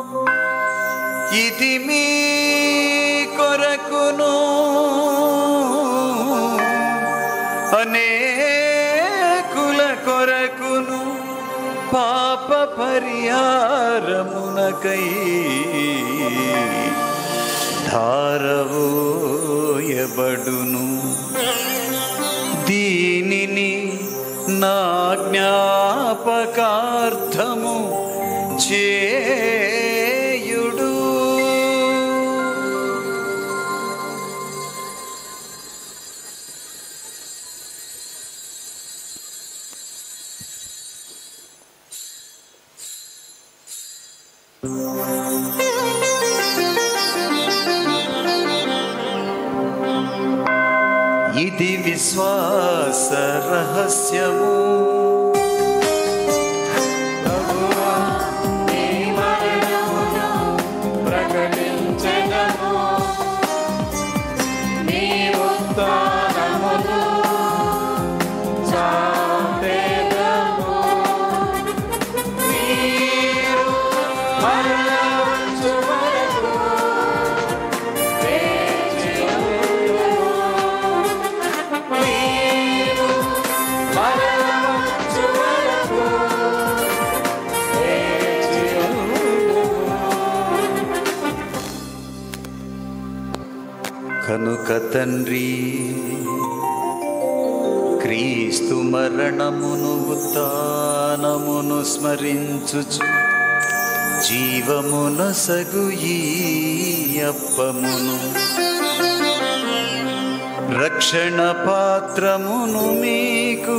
ఇది మీ కొరకును అనేకుల కొరకును పాప పరిహారమునకై ధారవోయబడును దీనిని నా జ్ఞాపకార్థము చేయుడు ఇది విశ్వాస రహస్యము ప్రకటించెదము నీ ఉత్థానమును చాటెదము మీరు మరణించు వరకు వేచి ఉండుము. మీరు మరణించు వరకు వేచి ఉండుము. కనుక తండ్రి క్రీస్తు మరణమును ఉత్థానమును స్మరించుచు జీవమున సగు ఈ అప్పమును రక్షణ పాత్రమును మీకు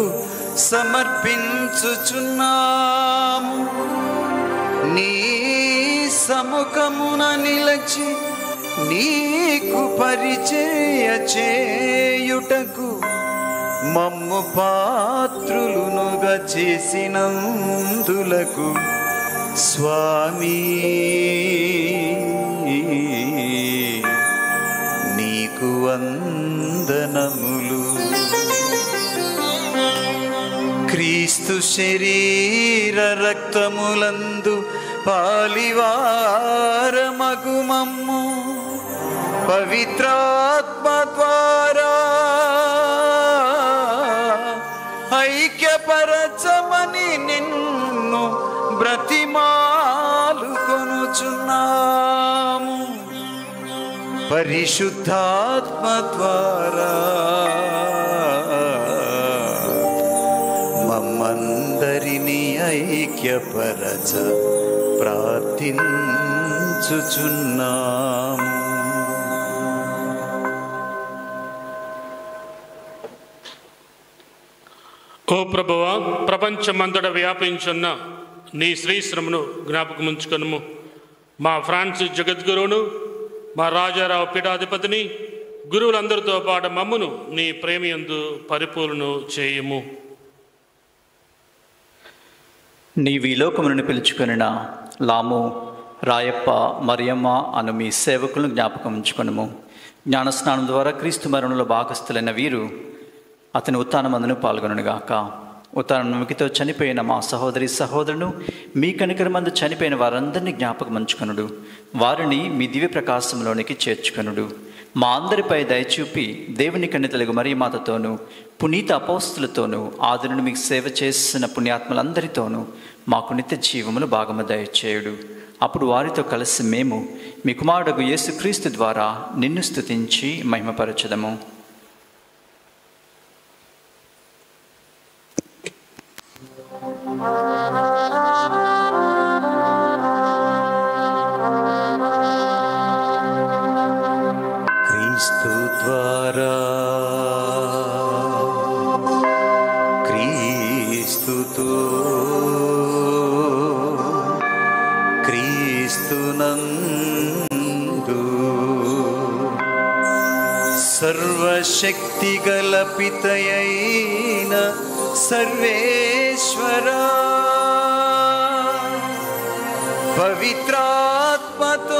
సమర్పించుచున్నాము నీ సముఖమున నిలచి నీకు పరిచయ చేయుటకు మమ్ము పాత్రులునుగా చేసినందులకు స్వామి నీకు వందనములు క్రీస్తు శరీర రక్తములందు పాలివారమగుమమ్ము పవిత్రాత్మ ద్వారా ఐక్యపరచమని నిన్ను బ్రతిమాలు కొనుచున్నాము పరిశుద్ధాత్మ ద్వారా మమ్మన్ ఐక్యపరచ ప్రార్థించుచున్నాము ఓ ప్రభువా ప్రపంచమంతట వ్యాపించున్న నీ శ్రీశ్రమను జ్ఞాపకముంచుకొనుము మా ఫ్రాన్సిస్ జగద్గురువును మా రాజారావు పీఠాధిపతిని గురువులందరితో పాటు మమ్మును నీ ప్రేమియందు పరిపూర్ణను చేయుము నీవి లోకములను పిలుచుకొనిన లాము రాయప్ప మరియమ్మ అను మీ సేవకులను జ్ఞాపకం ఉంచుకొనుము జ్ఞానస్నానం ద్వారా క్రీస్తు మరణంలో భాగస్థులైన వీరు అతని ఉత్థానమందును పాల్గొనగాక ఉత్థానముఖితో చనిపోయిన మా సహోదరి సహోదరును మీ కనికరమందు చనిపోయిన వారందరినీ జ్ఞాపకం ఉంచుకొనుడు వారిని మీ దివ్య ప్రకాశంలోనికి చేర్చుకొనుడు మా అందరిపై దయచూపి దేవుని కన్నితలుగు మరియమాతతోనూ పునీత అపోస్తులతోనూ ఆదును మీకు సేవ చేసిన పుణ్యాత్మలందరితోనూ మాకు నిత్య జీవమును భాగము దయచేయుడు అప్పుడు వారితో కలిసి మేము మీ కుమారుడు యేసుక్రీస్తు ద్వారా నిన్ను స్తుతించి మహిమపరచదము క్రీస్తు ద్వారా క్రీస్తుతో క్రీస్తునందు సర్వశక్తి గల పితయైన సర్వేశ్వరా పవిత్రాత్మతో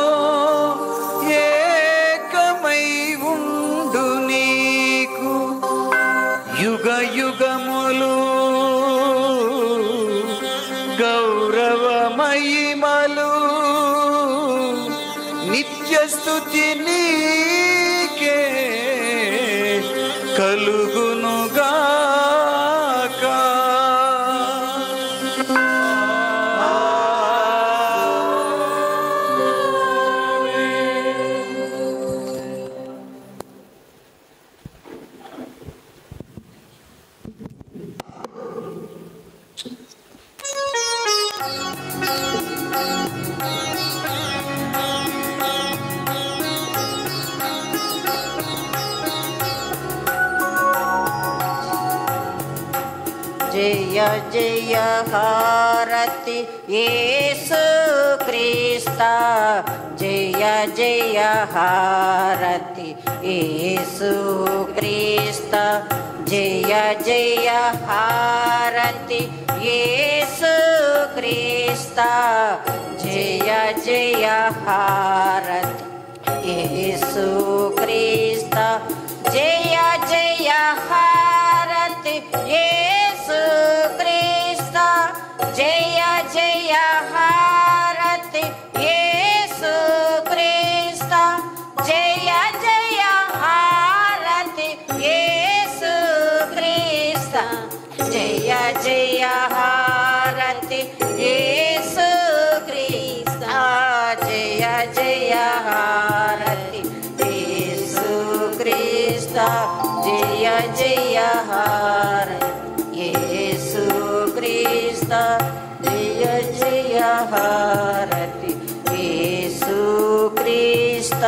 ఏకమై ఉండు నీకు యుగ యుగములు గౌరవ మహిమలు నిత్య స్థుతి నీకే కలుగునుగాక జయ జయ హారతి యేసు క్రీస్త జయ జయ హారతి యేసు క్రీస్త జయ జయ హారతి యేసు క్రీస్త జయ జయ హారతి యేసు క్రీస్త జయ జయ హారతి యేసు క్రీస్త జయ జయ హారతి యేసు క్రీస్త జయ జయ హారతి యేసు క్రీస్త జయ జయ హారతి యేసు క్రీస్త జయ జయ హారతి యేసు క్రీస్త జయ జయ హారతి యేసు క్రీస్త జయ జయ హారతి యేసు క్రీస్త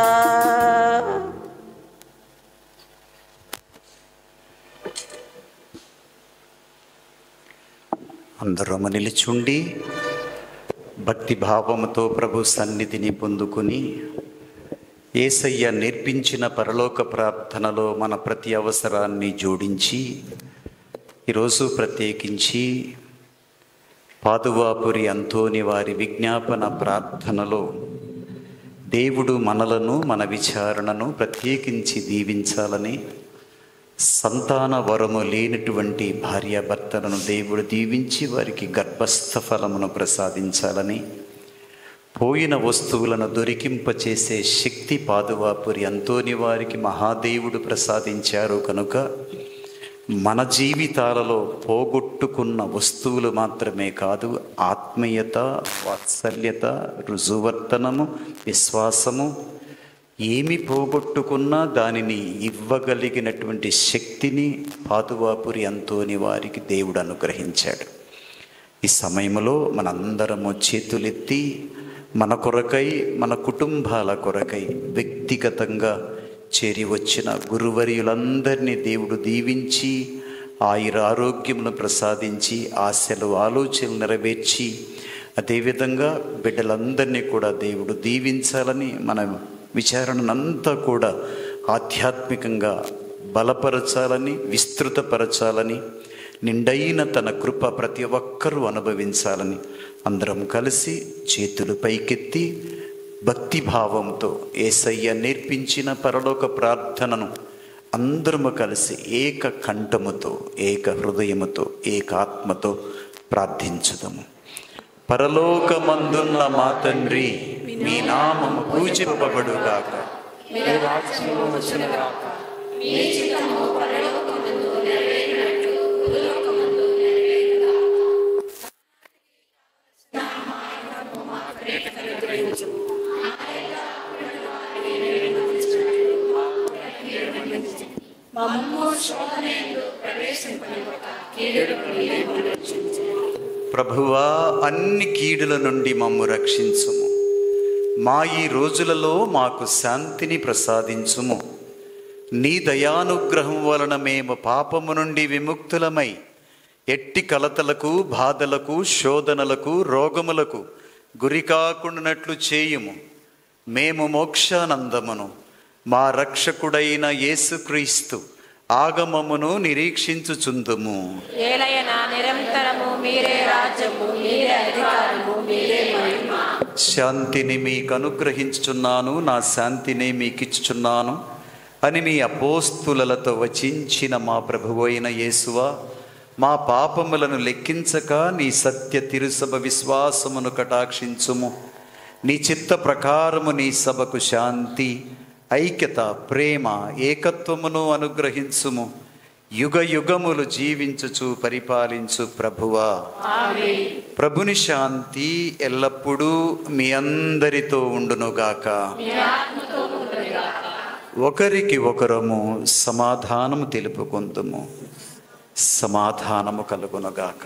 అందరూ నిలిచుండి భక్తి భావముతో ప్రభు సన్నిధిని పొందుకుని ఏసయ్య నేర్పించిన పరలోక ప్రార్థనలో మన ప్రతి అవసరాన్ని జోడించి ఈరోజు ప్రత్యేకించి పాదువాపురి అంతోని వారి విజ్ఞాపన ప్రార్థనలో దేవుడు మనలను మన విచారణను ప్రత్యేకించి దీవించాలని సంతాన వరము లేనటువంటి భార్యాభర్తలను దేవుడు దీవించి వారికి గర్భస్థ ఫలమును ప్రసాదించాలని పోయిన వస్తువులను దొరికింపచేసే శక్తి పాదువాపురి అంతోని వారికి మహాదేవుడు ప్రసాదించారు కనుక మన జీవితాలలో పోగొట్టుకున్న వస్తువులు మాత్రమే కాదు ఆత్మీయత వాత్సల్యత రుజువర్తనము విశ్వాసము ఏమి పోగొట్టుకున్నా దానిని ఇవ్వగలిగినటువంటి శక్తిని పాదువాపురి అంతోని వారికి దేవుడు అనుగ్రహించాడు ఈ సమయంలో మనందరము చేతులెత్తి మన కొరకై మన కుటుంబాల కొరకై వ్యక్తిగతంగా చేరి వచ్చిన గురువర్యులందరినీ దేవుడు దీవించి ఆయుర ఆరోగ్యమును ప్రసాదించి ఆశలు ఆలోచనలు నెరవేర్చి అదేవిధంగా బిడ్డలందరినీ కూడా దేవుడు దీవించాలని మన విచారణనంతా కూడా ఆధ్యాత్మికంగా బలపరచాలని విస్తృతపరచాలని నిండైన తన కృప ప్రతి ఒక్కరూ అనుభవించాలని అందరం కలిసి చేతులు పైకెత్తి భక్తిభావంతో ఏసయ్య నేర్పించిన పరలోక ప్రార్థనను అందరము కలిసి ఏక కంఠముతో ఏక హృదయముతో ఏకాత్మతో ప్రార్థించుదము పరలోకమందున్న మా తండ్రి మీ నామము పూజింపబడుగాక మీ రాజ్యము వచ్చునుగాక ప్రభువా అన్ని కీడుల నుండి మమ్ము రక్షించుము మా ఈ రోజులలో మాకు శాంతిని ప్రసాదించుము నీ దయానుగ్రహం వలన మేము పాపము నుండి విముక్తులమై ఎట్టి కలతలకు బాధలకు శోధనలకు రోగములకు గురి కాకుండానట్లు చేయుము మేము మోక్షానందమును మా రక్షకుడైన యేసుక్రీస్తు ఆగమమును నిరీక్షించుచుందుము ఏలయన నిరంతరము మీరే రాజ్యము మీరే అధికారము మీరే మహిమ శాంతిని మీకు అనుగ్రహించుచున్నాను నా శాంతిని మీకు ఇచ్చుచున్నాను అని మీ అపోస్తులతో వచించిన మా ప్రభువైన యేసువా మా పాపములను లెక్కించక నీ సత్య తిరుసభ విశ్వాసమును కటాక్షించుము నీ చిత్త ప్రకారము నీ సభకు శాంతి ఐక్యత ప్రేమ ఏకత్వమును అనుగ్రహించుము యుగ యుగములు జీవించుచు పరిపాలించు ప్రభువా ప్రభుని శాంతి ఎల్లప్పుడూ మీ అందరితో ఉండునుగాక ఒకరికి ఒకరము సమాధానము తెలుపుకుందుము సమాధానము కలుగునుగాక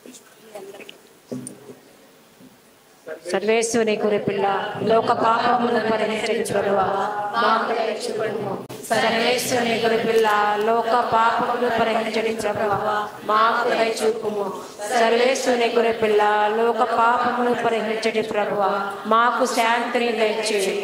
సర్వేశ్వని గురిపిల్ల లోక పాపములను పరిహరించుడువా మాకు రక్షించుము సర్వేశ్వని గురిపిల్ల లోక పాపములు పరిహరించుడువా మాకు దయచూపుము సర్వేశ్వని గురిపిల్ల లోక పాపములు పరిహరించడి ప్రభువా మాకు శాంతిని దయచేయి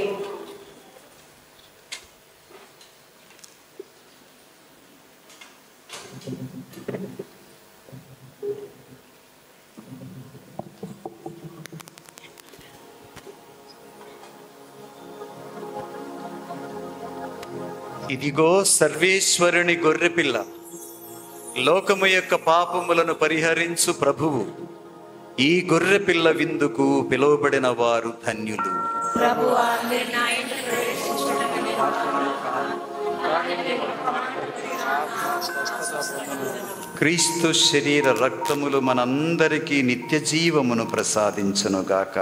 ఇదిగో సర్వేశ్వరుని గొర్రెపిల్ల లోకము యొక్క పాపములను పరిహరించు ప్రభువు ఈ గొర్రెపిల్ల విందుకు పిలువబడిన వారు ధన్యులు ప్రభువా మీరు నా ఇంటికి ప్రవేశించుటకు క్రీస్తు శరీర రక్తములు మనందరికీ నిత్య జీవమును ప్రసాదించునుగాక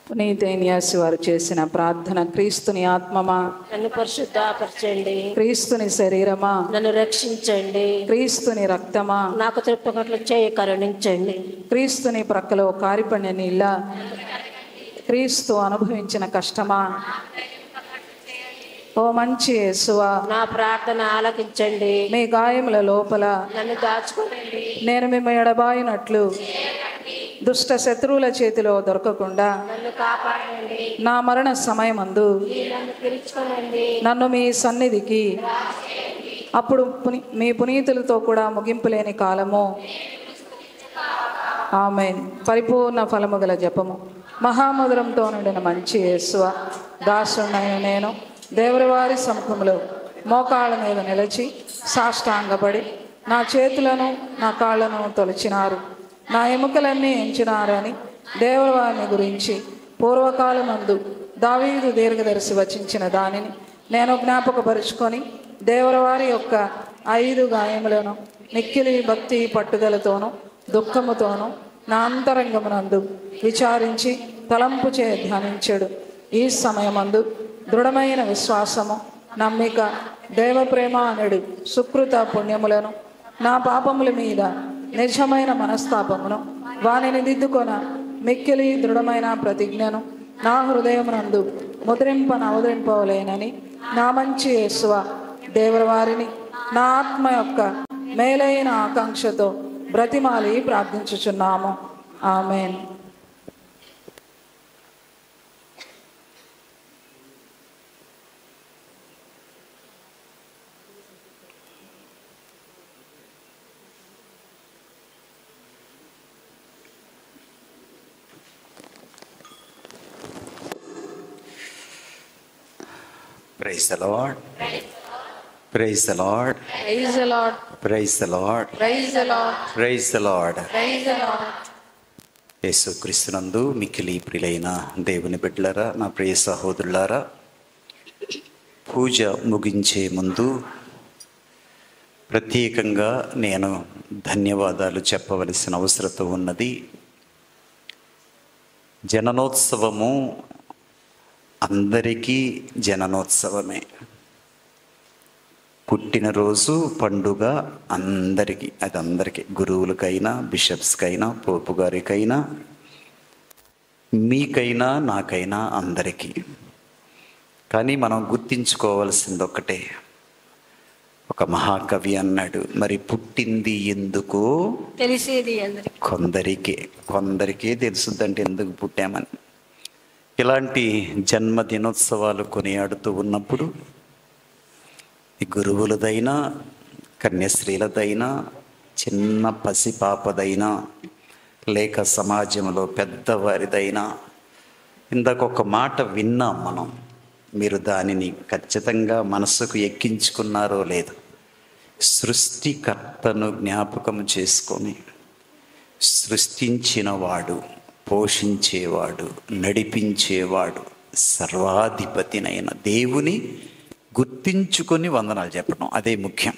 పునీతైన్యాసి వారు చేసిన ప్రార్థన క్రీస్తుని ఆత్మమా నన్ను పరిశుద్ధపరచండి క్రీస్తుని శరీరమా నన్ను రక్షించండి క్రీస్తుని రక్తమా నాకు తృప్తిగట్లు చేయి కరుణించండి క్రీస్తుని ప్రక్కలో కారిపడిన నీళ్ళ క్రీస్తు అనుభవించిన కష్టమా ఓ మంచి యేసువా నా ప్రార్థన ఆలకించండి మీ గాయముల లోపల నన్ను దాచుకోనండి నేను మిమ్మ ఎడబాయినట్లు దుష్ట శత్రువుల చేతిలో దొరకకుండా నన్ను కాపాడండి నా మరణ సమయమందు నన్ను పిలుచుకోనండి నన్ను మీ సన్నిధికి అప్పుడు పుని మీ పునీతులతో కూడా ముగింపులేని కాలము ఆమె పరిపూర్ణ ఫలము గల జపము మహామధురంతో నిండిన మంచి యేసువ దాసున్నైన నేను దేవరివారి సముఖంలో మోకాళ్ళ మీద నిలిచి సాష్టాంగపడి నా చేతులను నా కాళ్ళను తొలిచినారు నా ఎముకలన్నీ ఎంచినారని దేవరవారిని గురించి పూర్వకాలమందు దావీదు దీర్ఘదర్శి వచించిన దానిని నేను జ్ఞాపకపరుచుకొని దేవరవారి యొక్క ఐదు గాయములను మిక్కిలి భక్తి పట్టుదలతోనూ దుఃఖముతోనూ నా అంతరంగమునందు విచారించి తలంపు చే ధ్యానించాడు ఈ సమయమందు దృఢమైన విశ్వాసము నమ్మిక దేవప్రేమ అనుడు సుకృత పుణ్యములను నా పాపముల మీద నిజమైన మనస్తాపమును వానిని దిద్దుకొన మిక్కిలి దృఢమైన ప్రతిజ్ఞను నా హృదయమునందు ముద్రింపన అవదరింపవలేనని నా మంచి యేసువ దేవరవారిని నా ఆత్మ యొక్క మేలైన ఆకాంక్షతో బ్రతిమాలి ప్రార్థించుచున్నాము ఆమెన్ praise the Lord praise the Lord praise the Lord praise the Lord praise the Lord praise the Lord praise the Lord యేసుక్రీస్తునందు మిక్కిలి ప్రియులైన దేవుని బిడ్డలారా నా ప్రియ సహోదరులారా పూజ ముగించే ముందు ప్రత్యేకంగా నేను ధన్యవాదాలు చెప్పవలసిన అవసరత ఉన్నది జననోత్సవము అందరికీ జననోత్సవమే పుట్టినరోజు పండుగ అందరికీ అది అందరికీ గురువులకైనా బిషప్స్కైనా పోపు గారికైనా మీకైనా నాకైనా అందరికీ కానీ మనం గుర్తించుకోవాల్సింది ఒకటే ఒక మహాకవి అన్నాడు మరి పుట్టింది ఎందుకు తెలిసేది అందరికి కొందరికే కొందరికే తెలుసుద్దంటే ఎందుకు పుట్టామని ఇలాంటి జన్మదినోత్సవాలు కొనియాడుతూ ఉన్నప్పుడు ఈ గురువులదైనా కన్యశ్రీలదైనా చిన్న పసిపాపదైనా లేక సమాజంలో పెద్దవారిదైనా ఇందాక ఒక మాట విన్నాం మనం మీరు దానిని ఖచ్చితంగా మనసుకు ఎక్కించుకున్నారో లేదు సృష్టికర్తను జ్ఞాపకం చేసుకొని సృష్టించినవాడు పోషించేవాడు నడిపించేవాడు సర్వాధిపతినైన దేవుని గుర్తించుకొని వందనాలు చెప్పడం అదే ముఖ్యం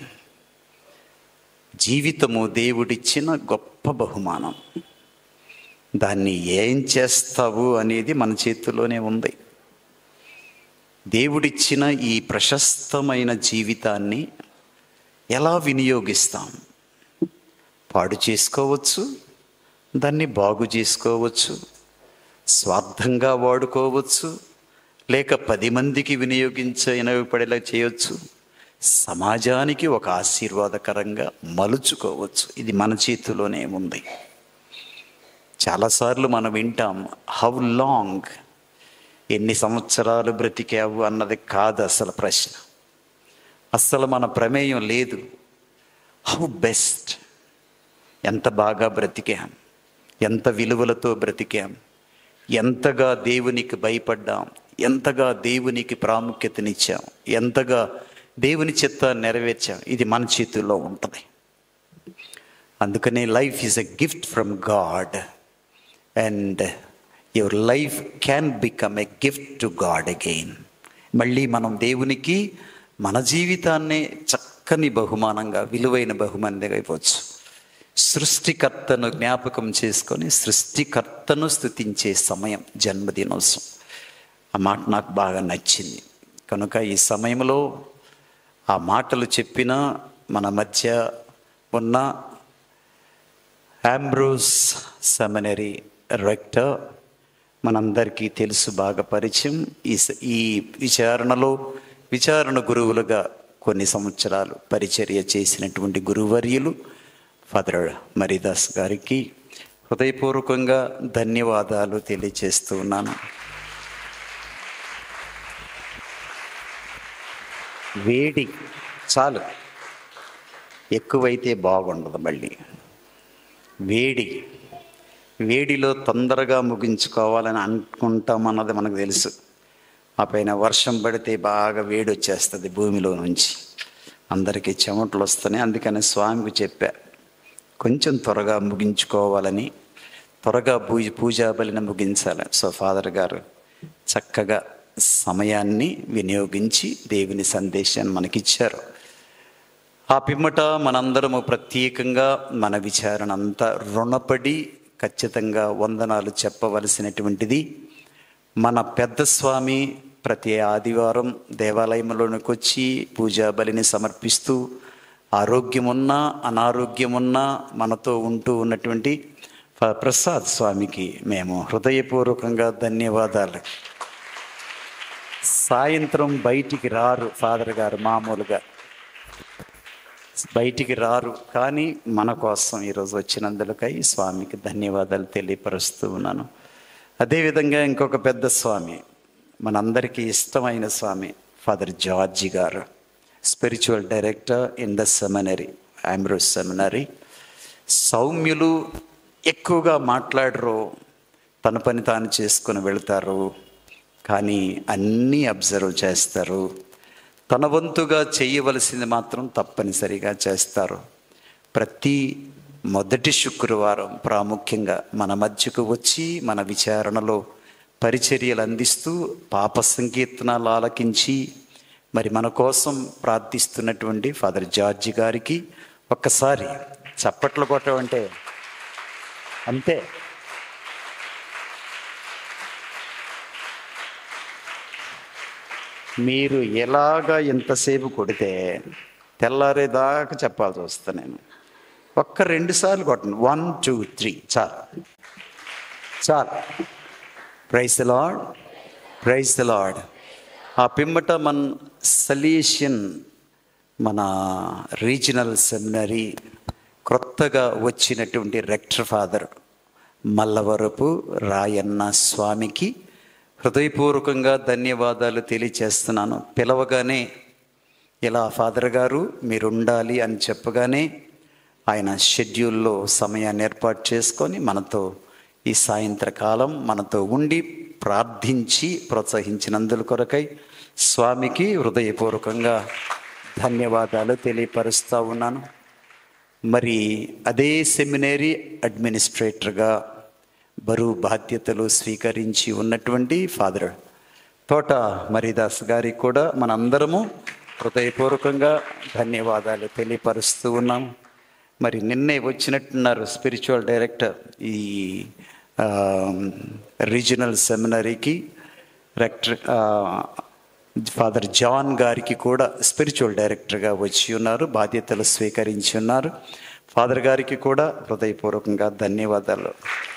జీవితము దేవుడిచ్చిన గొప్ప బహుమానం దాన్ని ఏం చేస్తావు అనేది మన చేతిలోనే ఉంది దేవుడిచ్చిన ఈ ప్రశస్తమైన జీవితాన్ని ఎలా వినియోగిస్తాం పాడు చేసుకోవచ్చు దాన్ని బాగు చేసుకోవచ్చు స్వార్థంగా వాడుకోవచ్చు లేక పది మందికి వినియోగించపడేలా చేయొచ్చు సమాజానికి ఒక ఆశీర్వాదకరంగా మలుచుకోవచ్చు ఇది మన చేతిలోనే ఉంది చాలాసార్లు మనం వింటాం హౌ లాంగ్ ఎన్ని సంవత్సరాలు బ్రతికావు అన్నది కాదు అసలు ప్రశ్న అస్సలు మన ప్రమేయం లేదు హౌ బెస్ట్ ఎంత బాగా బ్రతికాం ఎంత విలువలతో బ్రతికాం ఎంతగా దేవునికి భయపడ్డాం ఎంతగా దేవునికి ప్రాముఖ్యతనిచ్చాం ఎంతగా దేవుని చిత్తాన్ని నెరవేర్చాం ఇది మన చేతుల్లో ఉంటుంది అందుకనే life is a gift from God and your life can become a gift to God again మళ్ళీ మనం దేవునికి మన జీవితాన్నే చక్కని బహుమానంగా విలువైన బహుమానంగా ఇవ్వచ్చు సృష్టికర్తను జ్ఞాపకం చేసుకొని సృష్టికర్తను స్థుతించే సమయం జన్మదినోత్సవం ఆ మాట నాకు బాగా నచ్చింది కనుక ఈ సమయంలో ఆ మాటలు చెప్పిన మన మధ్య ఉన్న ఆంబ్రోస్ సెమినరీ రెక్టర్ మనందరికీ తెలుసు బాగా పరిచయం ఈ స- ఈ విచారణలో విచారణ గురువులుగా కొన్ని సంవత్సరాలు పరిచర్య చేసినటువంటి గురువర్యులు ఫాదర్ మరిదాస్ గారికి హృదయపూర్వకంగా ధన్యవాదాలు తెలియజేస్తూ ఉన్నాను వేడి చాలు ఎక్కువైతే బాగుండదు మళ్ళీ వేడి వేడిలో తొందరగా ముగించుకోవాలని అనుకుంటాం అన్నది మనకు తెలుసు ఆ పైన వర్షం పడితే బాగా వేడి వచ్చేస్తుంది భూమిలో నుంచి అందరికీ చెమటలు వస్తున్నాయి అందుకని స్వామికి చెప్పా కొంచెం త్వరగా ముగించుకోవాలని త్వరగా పూజ పూజా బలిని ముగించాలి సో ఫాదర్ గారు చక్కగా సమయాన్ని వినియోగించి దేవుని సందేశాన్ని మనకిచ్చారు ఆ పిమ్మట మనందరము ప్రత్యేకంగా మన విచారణ అంతా రుణపడి ఖచ్చితంగా వందనాలు చెప్పవలసినటువంటిది మన పెద్ద స్వామి ప్రతి ఆదివారం దేవాలయంలోనికి వచ్చి పూజా బలిని సమర్పిస్తూ ఆరోగ్యమున్నా అనారోగ్యమున్నా మనతో ఉంటూ ఉన్నటువంటి ఫ- ప్రసాద్ స్వామికి మేము హృదయపూర్వకంగా ధన్యవాదాలు సాయంత్రం బయటికి రారు ఫాదర్ గారు మామూలుగా బయటికి రారు కానీ మన కోసం ఈరోజు వచ్చినందులకై స్వామికి ధన్యవాదాలు తెలియపరుస్తూ ఉన్నాను అదేవిధంగా ఇంకొక పెద్ద స్వామి మనందరికీ ఇష్టమైన స్వామి ఫాదర్ జార్జి గారు spiritual director in the seminary Ambrose seminary సౌమ్యులు ఎక్కువగా మాట్లాడరు తన పని తాను చేసుకుని వెళ్తారు కానీ అన్నీ అబ్జర్వ్ చేస్తారు తన వంతుగా చేయవలసింది మాత్రం తప్పనిసరిగా చేస్తారు ప్రతి మొదటి శుక్రవారం ప్రాముఖ్యంగా మన మధ్యకు వచ్చి మన విచారణలో పరిచర్యలు అందిస్తూ పాప సంకీర్తనాలు ఆలకించి మరి మన కోసం ప్రార్థిస్తున్నటువంటి ఫాదర్ జార్జి గారికి ఒక్కసారి చప్పట్లు కొట్టమంటే అంతే మీరు ఎలాగ ఎంతసేపు కొడితే తెల్లారేదాకా చెప్పాల్సి వస్తా నేను ఒక్క రెండు సార్లు కొట్టండి వన్ టూ త్రీ చాలు చాలు praise the Lord praise the Lord ఆ పిమ్మట మన సలీషన్ మన రీజనల్ సెమినరీ క్రొత్తగా వచ్చినటువంటి రెక్టర్ ఫాదర్ మల్లవరపు రాయన్న స్వామికి హృదయపూర్వకంగా ధన్యవాదాలు తెలియచేస్తున్నాను పిలవగానే ఇలా ఫాదర్ గారు మీరు ఉండాలి అని చెప్పగానే ఆయన షెడ్యూల్లో సమయాన్ని ఏర్పాటు చేసుకొని మనతో ఈ సాయంత్రకాలం మనతో ఉండి ప్రార్థించి ప్రోత్సహించినందుల కొరకై స్వామికి హృదయపూర్వకంగా ధన్యవాదాలు తెలియపరుస్తూ ఉన్నాను మరి అదే సెమినరీ అడ్మినిస్ట్రేటర్గా బరువు బాధ్యతలు స్వీకరించి ఉన్నటువంటి ఫాదర్ తోట మరిదాస్ గారికి కూడా మనందరము హృదయపూర్వకంగా ధన్యవాదాలు తెలియపరుస్తూ ఉన్నాం మరి నిన్నే వచ్చినట్టున్నారు స్పిరిచువల్ డైరెక్టర్ ఈ ఆ, రీజనల్ సెమినరీకి రెక్టర్ ఆ, ఫాదర్ జాన్ గారికి కూడా స్పిరిచువల్ డైరెక్టర్గా వచ్చి ఉన్నారు బాధ్యతలు స్వీకరించి ఉన్నారు ఫాదర్ గారికి కూడా హృదయపూర్వకంగా ధన్యవాదాలు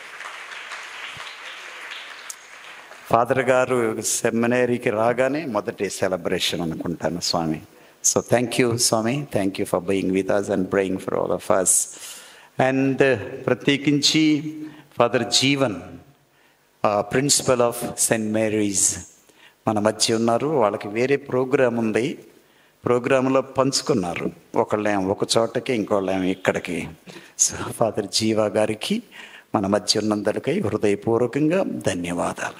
ఫాదర్ గారు సెమినరీకి రాగానే మొదటి సెలబ్రేషన్ అనుకుంటాను స్వామి సో థ్యాంక్ యూ స్వామి thank you for being with us and praying for all of us and ప్రత్యేకించి father Jeevan principal of saint Mary's మన మధ్య ఉన్నారు వాళ్ళకి వేరే ప్రోగ్రాం ఉంది ప్రోగ్రాంలో పంచుకున్నారు ఒకళ్ళేం ఒక చోటకి ఇంకోళ్ళేం ఇక్కడికి సో ఫాదర్ జీవా గారికి మన మధ్య ఉన్నందుకై హృదయపూర్వకంగా ధన్యవాదాలు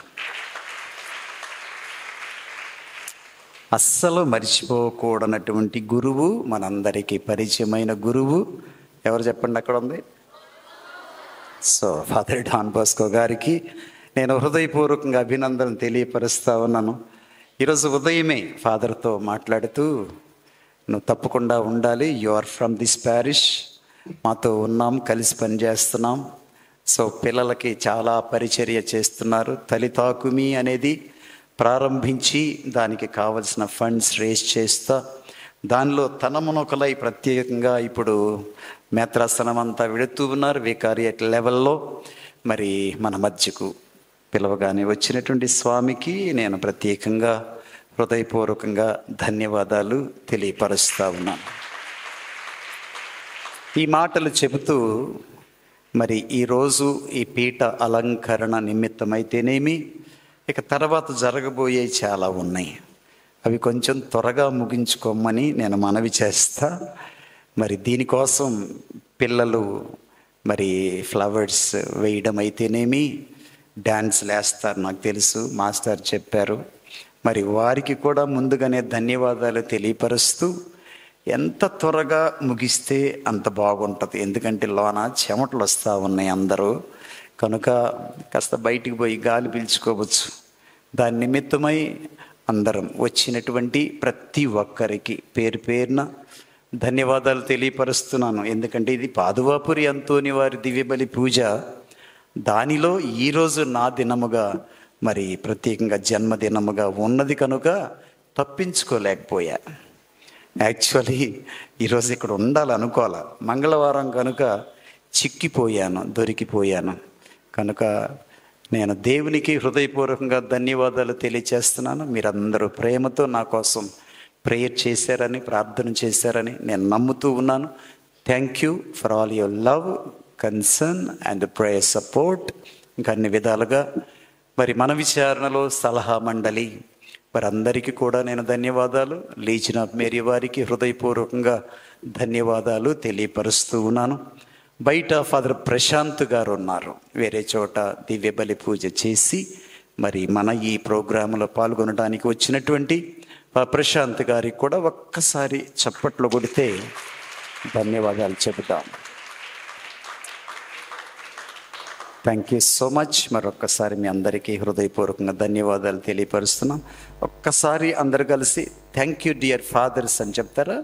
అస్సలు మర్చిపోకూడనటువంటి గురువు మనందరికీ పరిచయమైన గురువు ఎవరు చెప్పండి అక్కడ ఉంది సో ఫాదర్ డాన్ బాస్కో గారికి నేను హృదయపూర్వకంగా అభినందన తెలియపరుస్తా ఉన్నాను ఈరోజు ఉదయమే ఫాదర్తో మాట్లాడుతూ నువ్వు తప్పకుండా ఉండాలి you are from this parish మాతో ఉన్నాం కలిసి పనిచేస్తున్నాం సో పిల్లలకి చాలా పరిచర్య చేస్తున్నారు తలితాకుమి అనేది ప్రారంభించి దానికి కావలసిన ఫండ్స్ రేస్ చేస్తా దానిలో తనమునొకలై ప్రత్యేకంగా ఇప్పుడు మేత్రాసనం అంతా వెళుతూ ఉన్నారు వికారియట్ లెవెల్లో మరి మన మధ్యకు పిలవగానే వచ్చినటువంటి స్వామికి నేను ప్రత్యేకంగా హృదయపూర్వకంగా ధన్యవాదాలు తెలియపరుస్తా ఉన్నాను ఈ మాటలు చెబుతూ మరి ఈరోజు ఈ పీఠ అలంకరణ నిమిత్తమైతేనేమి ఇక తర్వాత జరగబోయే చాలా ఉన్నాయి అవి కొంచెం త్వరగా ముగించుకోమని నేను మనవి చేస్తా మరి దీనికోసం పిల్లలు మరి ఫ్లవర్స్ వేయడం అయితేనేమి డ్యాన్స్లు వేస్తారు నాకు తెలుసు మాస్టర్ చెప్పారు మరి వారికి కూడా ముందుగానే ధన్యవాదాలు తెలియపరుస్తూ ఎంత త్వరగా ముగిస్తే అంత బాగుంటుంది ఎందుకంటే లోన చెమటలు వస్తూ ఉన్నాయి అందరూ కనుక కాస్త బయటికి పోయి గాలి పీల్చుకోవచ్చు దాని నిమిత్తమై అందరం వచ్చినటువంటి ప్రతి ఒక్కరికి పేరు పేరున ధన్యవాదాలు తెలియపరుస్తున్నాను ఎందుకంటే ఇది పాదువాపురి అంతోని వారి దివ్యబలి పూజ దానిలో ఈరోజు నా దినముగా మరి ప్రత్యేకంగా జన్మదినముగా ఉన్నది కనుక తప్పించుకోలేకపోయా యాక్చువల్లీ ఈరోజు ఇక్కడ ఉండాలనుకోవాలా మంగళవారం కనుక చిక్కిపోయాను దొరికిపోయాను కనుక నేను దేవునికి హృదయపూర్వకంగా ధన్యవాదాలు తెలియచేస్తున్నాను మీరందరూ ప్రేమతో నా కోసం ప్రేయర్ చేశారని ప్రార్థన చేశారని నేను నమ్ముతూ ఉన్నాను thank you for all your love concern and prayer support ఇంకా అన్ని విధాలుగా మరి మన విచారణలో సలహా మండలి వారందరికీ కూడా నేను ధన్యవాదాలు లీచిన మేరీ వారికి హృదయపూర్వకంగా ధన్యవాదాలు తెలియపరుస్తూ ఉన్నాను బయట ఫాదర్ ప్రశాంత్ గారు ఉన్నారు వేరే చోట దివ్య బలి పూజ చేసి మరి మన ఈ ప్రోగ్రాంలో పాల్గొనడానికి వచ్చినటువంటి ఆ ప్రశాంత్ గారికి కూడా ఒక్కసారి చప్పట్లు కొడితే ధన్యవాదాలు చెబుతాం థ్యాంక్ యూ సో మచ్ మరొక్కసారి మీ అందరికీ హృదయపూర్వకంగా ధన్యవాదాలు తెలియపరుస్తున్నాం ఒక్కసారి అందరు కలిసి థ్యాంక్ యూ డియర్ ఫాదర్స్ అని చెప్తారా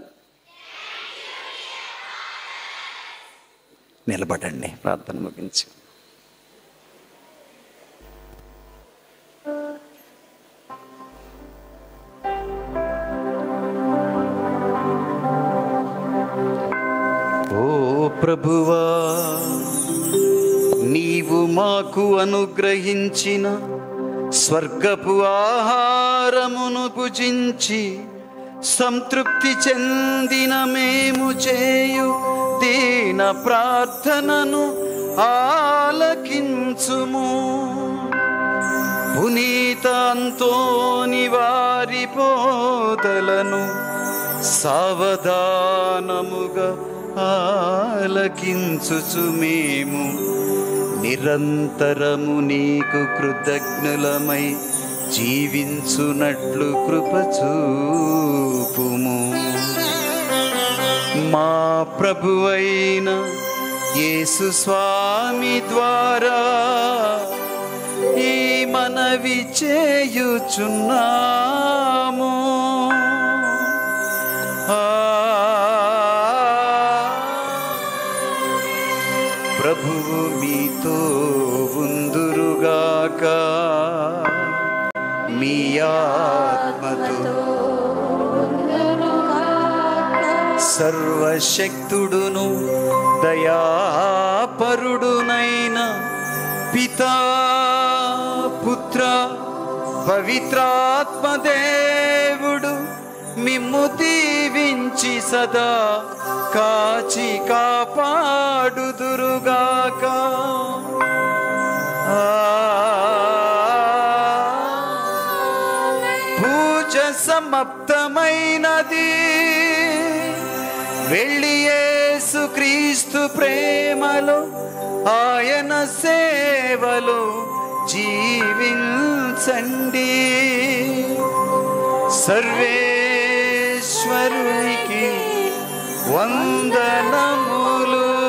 నిలబడండి ప్రార్థన ముగించి ఓ ప్రభువా నీవు మాకు అనుగ్రహించిన స్వర్గపు ఆహారమును భుజించి సంతృప్తి చెందిన మేము చేయు దీన ప్రార్థనను ఆలకించుము పునీత అంతోని వారి పోతలను సావధానముగా ఆలకించుచు మేము నిరంతరము నీకు కృతజ్ఞులమై జీవించునట్లు కృపచూపుము మా ప్రభువైన యేసు స్వామి ద్వారా ఈ మనవి చేయుచున్నాము ప్రభువు మీతో ఉందురుగాక మీ ఆత్మతో సర్వశక్తుడును దయాపరుడునైన పితా పుత్ర పవిత్రాత్మదేవుడు మిమ్ము దీవించి సదా కాచి కాపాడుదురుగాక పూజ సమాప్తమైనది వెళ్ళి యేసు క్రీస్తు ప్రేమలో ఆయన సేవలో జీవించండి సర్వేశ్వరునికి వందనములు